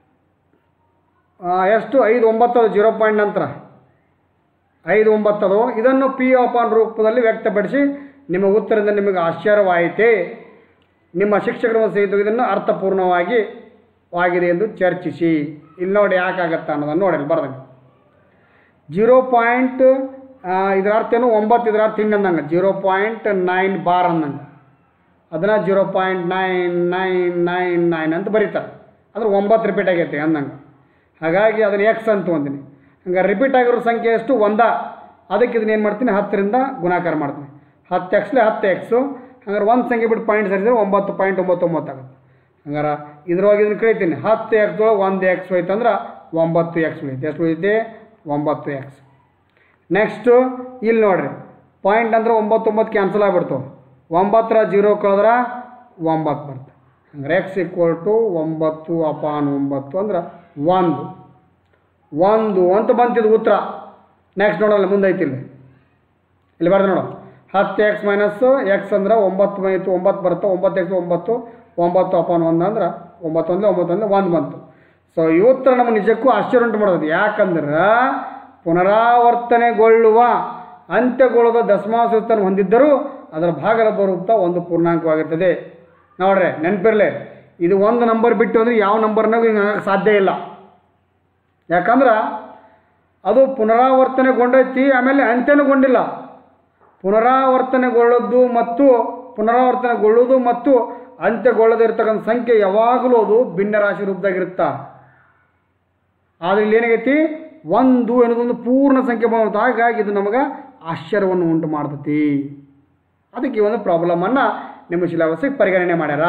Speaker 1: ಎಷ್ಟು ಐದು ಒಂಬತ್ತು ಜೀರೋ ಪಾಯಿಂಟ್ ನಂತರ ಐದು ಒಂಬತ್ತದು ಇದನ್ನು ಪಿ ಅಪಾನ್ ರೂಪದಲ್ಲಿ ವ್ಯಕ್ತಪಡಿಸಿ ನಿಮ್ಮ ಉತ್ತರದಿಂದ ನಿಮಗೆ ಆಶ್ಚರ್ಯವಾಯಿತೇ ನಿಮ್ಮ ಶಿಕ್ಷಕರ ಸಹಿತ ಇದನ್ನು ಅರ್ಥಪೂರ್ಣವಾಗಿ ವಾಗಿದೆ ಎಂದು ಚರ್ಚಿಸಿ ಇಲ್ಲಿ ನೋಡಿ ಯಾಕಾಗತ್ತಾ ಅನ್ನೋದನ್ನು ನೋಡಿ ಬರ್ದಂಗೆ ಜೀರೋ ಪಾಯಿಂಟ್ ಇದರ ಅರ್ಥ ಏನು ಒಂಬತ್ತು ಇದರ ಅರ್ಥ ಹಿಂಗೆ ಅಂದಂಗೆ ಜೀರೋ ಪಾಯಿಂಟ್ ನೈನ್ ಬಾರ್ ಅಂದಂಗೆ ಅದನ್ನು zero point nine nine nine nine ಅಂತ ಬರೀತಾರೆ ಅಂದ್ರೆ ಒಂಬತ್ತು ರಿಪೀಟ್ ಆಗೈತೆ ಅಂದಂಗೆ ಹಾಗಾಗಿ ಅದನ್ನು ಎಕ್ಸ್ ಅಂತ ಅಂತೀನಿ ಹಂಗೆ ರಿಪೀಟ್ ಆಗಿರೋ ಸಂಖ್ಯೆ ಎಷ್ಟು ಒಂದ ಅದಕ್ಕೆ ಇದನ್ನ ಏನು ಮಾಡ್ತೀನಿ ಹತ್ತರಿಂದ ಗುಣಾಕಾರ ಮಾಡ್ತೀನಿ ಹತ್ತು ಎಕ್ಸ್ಲೆ ಹತ್ತು ಎಕ್ಸು ಹಂಗಾರೆ ಒಂದು ಸಂಖ್ಯೆ ಬಿಟ್ಟು ಪಾಯಿಂಟ್ ಸೇರಿದ್ರೆ ಒಂಬತ್ತು ಪಾಯಿಂಟ್ ಒಂಬತ್ತು ಒಂಬತ್ತು ಆಗುತ್ತೆ ಹಂಗಾರೆ ಇದ್ರೊಳಗೆ ಇದನ್ನು ಕಳಿತೀನಿ ಹತ್ತು ಎಕ್ಸ್ ಒಳಗೆ ಒಂದು ಎಕ್ಸ್ ಹೋಯ್ತಂದ್ರೆ ಒಂಬತ್ತು ಎಕ್ಸ್ ಉಳಿಯುತ್ತೆ ಎಷ್ಟು ಉಳಿಯುತ್ತೆ ಒಂಬತ್ತು ಎಕ್ಸ್ ನೆಕ್ಸ್ಟು ಇಲ್ಲಿ ನೋಡ್ರಿ ಪಾಯಿಂಟ್ ಅಂದ್ರೆ ಒಂಬತ್ತು ಒಂಬತ್ತು ಕ್ಯಾನ್ಸಲ್ ಆಗಿಬಿಡ್ತಾವೆ ಒಂಬತ್ತರ ಜೀರೋ ಕಳೆದ್ರೆ ಒಂಬತ್ತು ಬರ್ತದೆ ಹಂಗಾರೆ ಎಕ್ಸ್ ಈಕ್ವಲ್ ಟು ಒಂಬತ್ತು ಅಪಾನ್ ಒಂಬತ್ತು ಅಂದ್ರೆ ಒಂದು ಒಂದು ಅಂತ ಬಂತಿದ್ದು ಉತ್ತರ ನೆಕ್ಸ್ಟ್ ನೋಡಲ್ಲ ಮುಂದೈತಿ ಇಲ್ಲಿ ಇಲ್ಲಿ ಬರ್ದು ನೋಡು ಹತ್ತು ಎಕ್ಸ್ ಮೈನಸ್ ಎಕ್ಸ್ ಅಂದ್ರೆ ಒಂಬತ್ತು ಬಂತು ಒಂಬತ್ತು ಬರುತ್ತೆ ಒಂಬತ್ತು ಎಕ್ಸ್ ಒಂಬತ್ತು ಒಂಬತ್ತು ಅಪಾನ್ ಒಂದು ಅಂದ್ರೆ ಒಂಬತ್ತು ಒಂದೇ ಒಂಬತ್ತು ಒಂದೇ ಒಂದು ಬಂತು ಸೊ ಈ ಉತ್ತರ ನಮಗೆ ನಿಜಕ್ಕೂ ಆಶ್ಚರ್ಯ ಉಂಟು ಮಾಡೋದು ಯಾಕಂದ್ರೆ ಪುನರಾವರ್ತನೆಗೊಳ್ಳುವ ಅಂತ್ಯಗೊಳ್ಳದ ದಶಮಾಂಶವನ್ನು ಹೊಂದಿದ್ದರೂ ಅದರ ಭಾಗಲಬ್ಧ ರೂಪ ಒಂದು ಪೂರ್ಣಾಂಕವಾಗಿರ್ತದೆ ನೋಡ್ರಿ ನೆನಪಿರಲಿ ಇದು ಒಂದು ನಂಬರ್ ಬಿಟ್ಟು ಅಂದರೆ ಯಾವ ನಂಬರ್ನಾಗೂ ಹಿಂಗೆ ಆಗಕ್ಕೆ ಸಾಧ್ಯ ಇಲ್ಲ ಯಾಕಂದ್ರೆ ಅದು ಪುನರಾವರ್ತನೆಗೊಂಡೈತಿ ಆಮೇಲೆ ಅಂತ್ಯನಗೊಂಡಿಲ್ಲ ಪುನರಾವರ್ತನೆಗೊಳ್ಳೋದು ಮತ್ತು ಪುನರಾವರ್ತನೆಗೊಳ್ಳುವುದು ಮತ್ತು ಅಂತ್ಯಗೊಳ್ಳದಿರ್ತಕ್ಕಂಥ ಸಂಖ್ಯೆ ಯಾವಾಗಲೂ ಅದು ಭಿನ್ನರಾಶಿ ರೂಪದಾಗಿರುತ್ತಾ ಆದರೆ ಇಲ್ಲಿ ಏನಾಗೈತಿ ಒಂದು ಅನ್ನೋದೊಂದು ಪೂರ್ಣ ಸಂಖ್ಯೆ ಬಂತು ಹಾಗಾಗಿ ಇದು ನಮಗೆ ಆಶ್ಚರ್ಯವನ್ನು ಉಂಟು ಮಾಡ್ತೈತಿ ಅದಕ್ಕೆ ಈ ಒಂದು ಪ್ರಾಬ್ಲಮನ್ನು ನಿಮ್ಮ ಸಿಲೆಬಸ್ಸಿಗೆ ಪರಿಗಣನೆ ಮಾಡ್ಯಾರ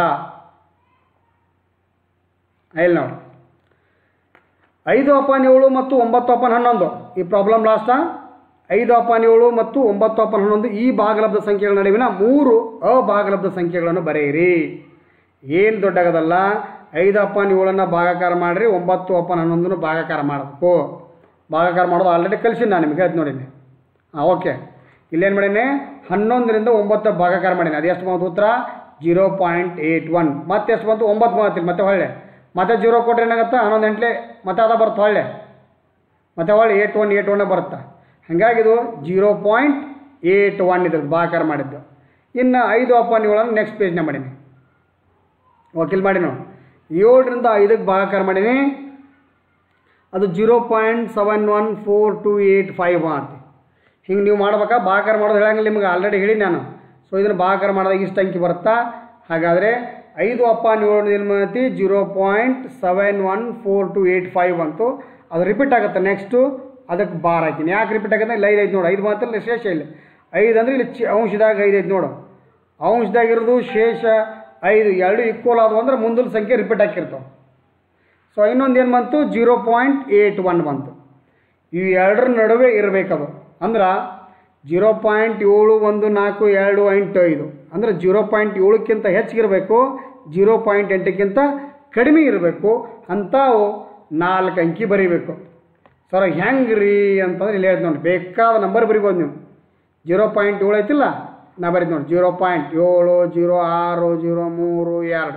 Speaker 1: ಇಲ್ಲಿ ನೋಡಿ ಐದು ಅಪಾನ್ ಏಳು ಮತ್ತು ಒಂಬತ್ತು ಅಪಾನ್ ಹನ್ನೊಂದು ಈ ಪ್ರಾಬ್ಲಮ್ ಲಾಸ್ಟಾ ಐದು ಅಪಾನ್ ಏಳು ಮತ್ತು ಒಂಬತ್ತು ಅಪಾನ್ ಹನ್ನೊಂದು ಈ ಭಾಗಲಬ್ಧ ಸಂಖ್ಯೆಗಳ ನಡುವಿನ ಮೂರು ಅಭಾಗಲಬ್ಧ ಸಂಖ್ಯೆಗಳನ್ನು ಬರೆಯಿರಿ ಏನು ದೊಡ್ಡಾಗದಲ್ಲ ಐದು ಅಪಾನ್ ಏಳನ್ನು ಭಾಗಾಕಾರ ಮಾಡಿರಿ ಒಂಬತ್ತು ಅಪಾನ್ ಹನ್ನೊಂದನ್ನು ಭಾಗಾಕಾರ ಮಾಡಬೇಕು ಭಾಗಾಕಾರ ಮಾಡೋದು ಆಲ್ರೆಡಿ ಕಲಿಸಿ ನಾನು ನಿಮ್ಗೆ ಹೇಳ್ತೀನಿ ನೋಡಿ ಹಾಂ ಓಕೆ ಇಲ್ಲೇನು ಮಾಡೀನಿ ಹನ್ನೊಂದರಿಂದ ಒಂಬತ್ತು ಭಾಗಾಕಾರ ಮಾಡೀನಿ ಅದು ಎಷ್ಟು ಬಂತು ಉತ್ತರ ಜೀರೋ ಪಾಯಿಂಟ್ ಏಯ್ಟ್ ಒನ್ ಮತ್ತೆ ಎಷ್ಟು ಬಂತು ಒಂಬತ್ತು ಬಂತಿಲ್ಲ ಮತ್ತೆ ಹೊಳ್ಳೆ ಮತ್ತೆ ಜೀರೋ ಕೊಟ್ರೆ ಏನಾಗುತ್ತೆ ಹನ್ನೊಂದು ಎಂಟ್ಲೆ ಮತ್ತೆ ಅದ ಬರುತ್ತೆ ಹೊಳ್ಳೆ ಮತ್ತೆ ಹೊಳ್ಳೆ ಏಟ್ ಒನ್ ಏಟ್ ಒನ್ ಬರುತ್ತೆ ಹಾಗಾಗಿ ಇದು ಜೀರೋ ಪಾಯಿಂಟ್ ಏಟ್ ಒನ್ ಇದ್ರದ್ದು ಭಾಗಾಕಾರ ಮಾಡಿದ್ದು ಇನ್ನು ಐದು ಅಪಾನ್ ಏಳನ್ನು ನೆಕ್ಸ್ಟ್ ಪೇಜ್ನ ಮಾಡೀನಿ ವಕೀಲ್ ಮಾಡಿ ನಾವು ಏಳರಿಂದ ಐದಕ್ಕೆ ಭಾಗಾಕಾರ ಮಾಡೀನಿ ಅದು zero point seven one four two eight five ಅಂತ ಹಿಂಗೆ ನೀವು ಮಾಡ್ಬೇಕಾ ಭಾಗಾಕಾರ ಮಾಡೋದು ಹೇಳಂಗಿಲ್ಲ ನಿಮ್ಗೆ ಆಲ್ರೆಡಿ ಹೇಳಿ ನಾನು ಸೊ ಇದನ್ನು ಭಾಗಾಕಾರ ಮಾಡಿದಾಗ ಇಷ್ಟು ಅಂಕಿ ಬರುತ್ತಾ ಹಾಗಾದರೆ ಐದು ಅಪ್ಪಾನ್ ಏಳು ಏನು ಮಾಡೈತಿ zero point seven one four two eight five ಅಂತು ಅದು ರಿಪೀಟ್ ಆಗುತ್ತೆ ನೆಕ್ಸ್ಟು ಅದಕ್ಕೆ ಬಾರ್ ಹಾಕಿನಿ ಯಾಕೆ ರಿಪೀಟ್ ಆಗುತ್ತೆ ಇಲ್ಲಿ ಐದು ಐದು ನೋಡು ಐದು ಮಾತ್ರ ಶೇಷ ಇಲ್ಲ ಐದು ಅಂದರೆ ಇಲ್ಲಿ ಚಿ ಅಂಶದಾಗ ಐದು ಐದು ನೋಡು ಅಂಶದಾಗಿರೋದು ಶೇಷ ಐದು ಎರಡು ಈಕ್ವಲ್ ಆದವು ಅಂದ್ರೆ ಮುಂದಿನ ಸಂಖ್ಯೆ ರಿಪೀಟ್ ಹಾಕಿರ್ತಾವೆ ಸೊ ಇನ್ನೊಂದು ಏನು ಬಂತು ಜೀರೋ ಪಾಯಿಂಟ್ ಏಯ್ಟ್ ಒನ್ ಬಂತು ಇವು ಎರಡರ ನಡುವೆ ಇರಬೇಕದು ಅಂದ್ರೆ ಜೀರೋ ಪಾಯಿಂಟ್ ಏಳು ಒಂದು ನಾಲ್ಕು ಎರಡು ಎಂಟು ಐದು ಅಂದರೆ ಜೀರೋ ಪಾಯಿಂಟ್ ಏಳಕ್ಕಿಂತ ಹೆಚ್ಚಿಗಿರಬೇಕು ಜೀರೋ ಪಾಯಿಂಟ್ ಎಂಟಕ್ಕಿಂತ ಕಡಿಮೆ ಇರಬೇಕು ಅಂಥವು ನಾಲ್ಕು ಅಂಕಿ ಬರೀಬೇಕು ಸರ್ ಹೆಂಗೆ ರೀ ಅಂತಂದ್ರೆ ಇಲ್ಲಿ ಹೇಳ್ದು ನೋಡಿ ಬೇಕಾದ ನಂಬರ್ ಬರಿಬೋದು ನೀವು ಜೀರೋ ಪಾಯಿಂಟ್ ಏಳು ಐತಿಲ್ಲ ನಾ ಬರೀತು ನೋಡಿ ಜೀರೋ ಪಾಯಿಂಟ್ ಏಳು ಜೀರೋ ಆರು ಜೀರೋ ಮೂರು ಎರಡು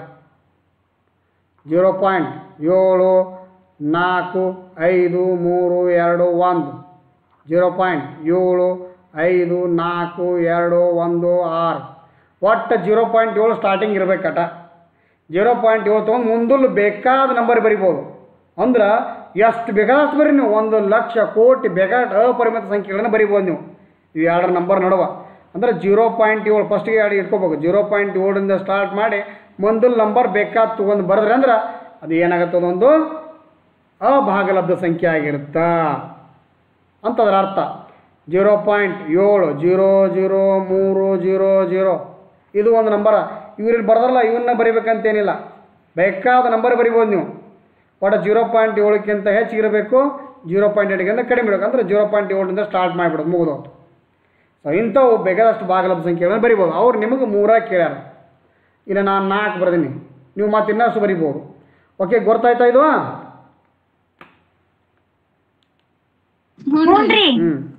Speaker 1: ಜೀರೋ ಪಾಯಿಂಟ್ ಏಳು ನಾಲ್ಕು ಐದು ಮೂರು ಎರಡು ಒಂದು ಜೀರೋ ಪಾಯಿಂಟ್ ಏಳು ಐದು ನಾಲ್ಕು ಎರಡು ಒಂದು ಆರು ಒಟ್ಟು ಜೀರೋ ಪಾಯಿಂಟ್ ಏಳು ಸ್ಟಾರ್ಟಿಂಗ್ ಇರಬೇಕಟ ಜೀರೋ ಪಾಯಿಂಟ್ ಏಳು ತೊಗೊಂಡು ಮುಂದಲು ಬೇಕಾದ ನಂಬರ್ ಬರಿಬೋದು ಅಂದ್ರೆ ಎಷ್ಟು ಬೇಕಾದಷ್ಟು ಬರೀ ನೀವು ಒಂದು ಲಕ್ಷ ಕೋಟಿ ಬೇಕಾದ ಅಪರಿಮಿತ ಸಂಖ್ಯೆಗಳನ್ನು ಬರಿಬೋದು ನೀವು ಇವು ಎರಡರ ನಂಬರ್ ನಡುವ ಅಂದರೆ ಜೀರೋ ಪಾಯಿಂಟ್ ಏಳು ಫಸ್ಟಿಗೆ ಎರಡು ಇಟ್ಕೋಬೇಕು ಜೀರೋ ಪಾಯಿಂಟ್ ಏಳರಿಂದ ಸ್ಟಾರ್ಟ್ ಮಾಡಿ ಮುಂದಲ್ ನಂಬರ್ ಬೇಕಾದ ತೊಗೊಂಡು ಬರೆದ್ರೆ ಅಂದ್ರೆ ಅದು ಏನಾಗುತ್ತೆ ಅದೊಂದು ಅಭಾಗಲಬ್ಧ ಸಂಖ್ಯೆ ಆಗಿರುತ್ತಾ ಅಂತ ಅದರ ಅರ್ಥ ಜೀರೋ ಪಾಯಿಂಟ್ ಏಳು ಜೀರೋ ಜೀರೋ ಮೂರು ಜೀರೋ ಜೀರೋ ಇದು ಒಂದು ನಂಬರ ಇವ್ರಲ್ಲಿ ಬರ್ದಾರಲ್ಲ ಇವನ್ನ ಬರಿಬೇಕಂತೇನಿಲ್ಲ ಬೇಕಾದ ನಂಬರ್ ಬರಿಬೋದು ನೀವು ಒಟ್ಟು ಜೀರೋ ಪಾಯಿಂಟ್ ಏಳಕ್ಕಿಂತ ಹೆಚ್ಚಿಗಿರಬೇಕು ಜೀರೋ ಪಾಯಿಂಟ್ ಎಂಟಕ್ಕಿಂತ ಕಡಿಮೆ ಇರಬೇಕು ಅಂದರೆ ಜೀರೋ ಪಾಯಿಂಟ್ ಏಳರಿಂದ ಸ್ಟಾರ್ಟ್ ಮಾಡಿಬಿಡೋದು ಮುಗಿದೋತು ಸೊ ಇಂಥವು ಬೇಕಾದಷ್ಟು ಭಾಗಲಬ್ಧ ಸಂಖ್ಯೆಗಳನ್ನು ಬರಿಬೋದು ಅವ್ರು ನಿಮಗೆ ಮೂರ ಕೇಳ್ಯಾರ ಇಲ್ಲ ನಾನು ನಾಲ್ಕು ಬರ್ದೀನಿ ನೀವು ಮತ್ತೆ ಇನ್ನಷ್ಟು ಬರಿಬೋದು ಓಕೆ ಗೊತ್ತಾಯ್ತಾ ಇದು
Speaker 2: ಹ್ಞೂನ್ರಿ
Speaker 1: ಹ್ಞೂ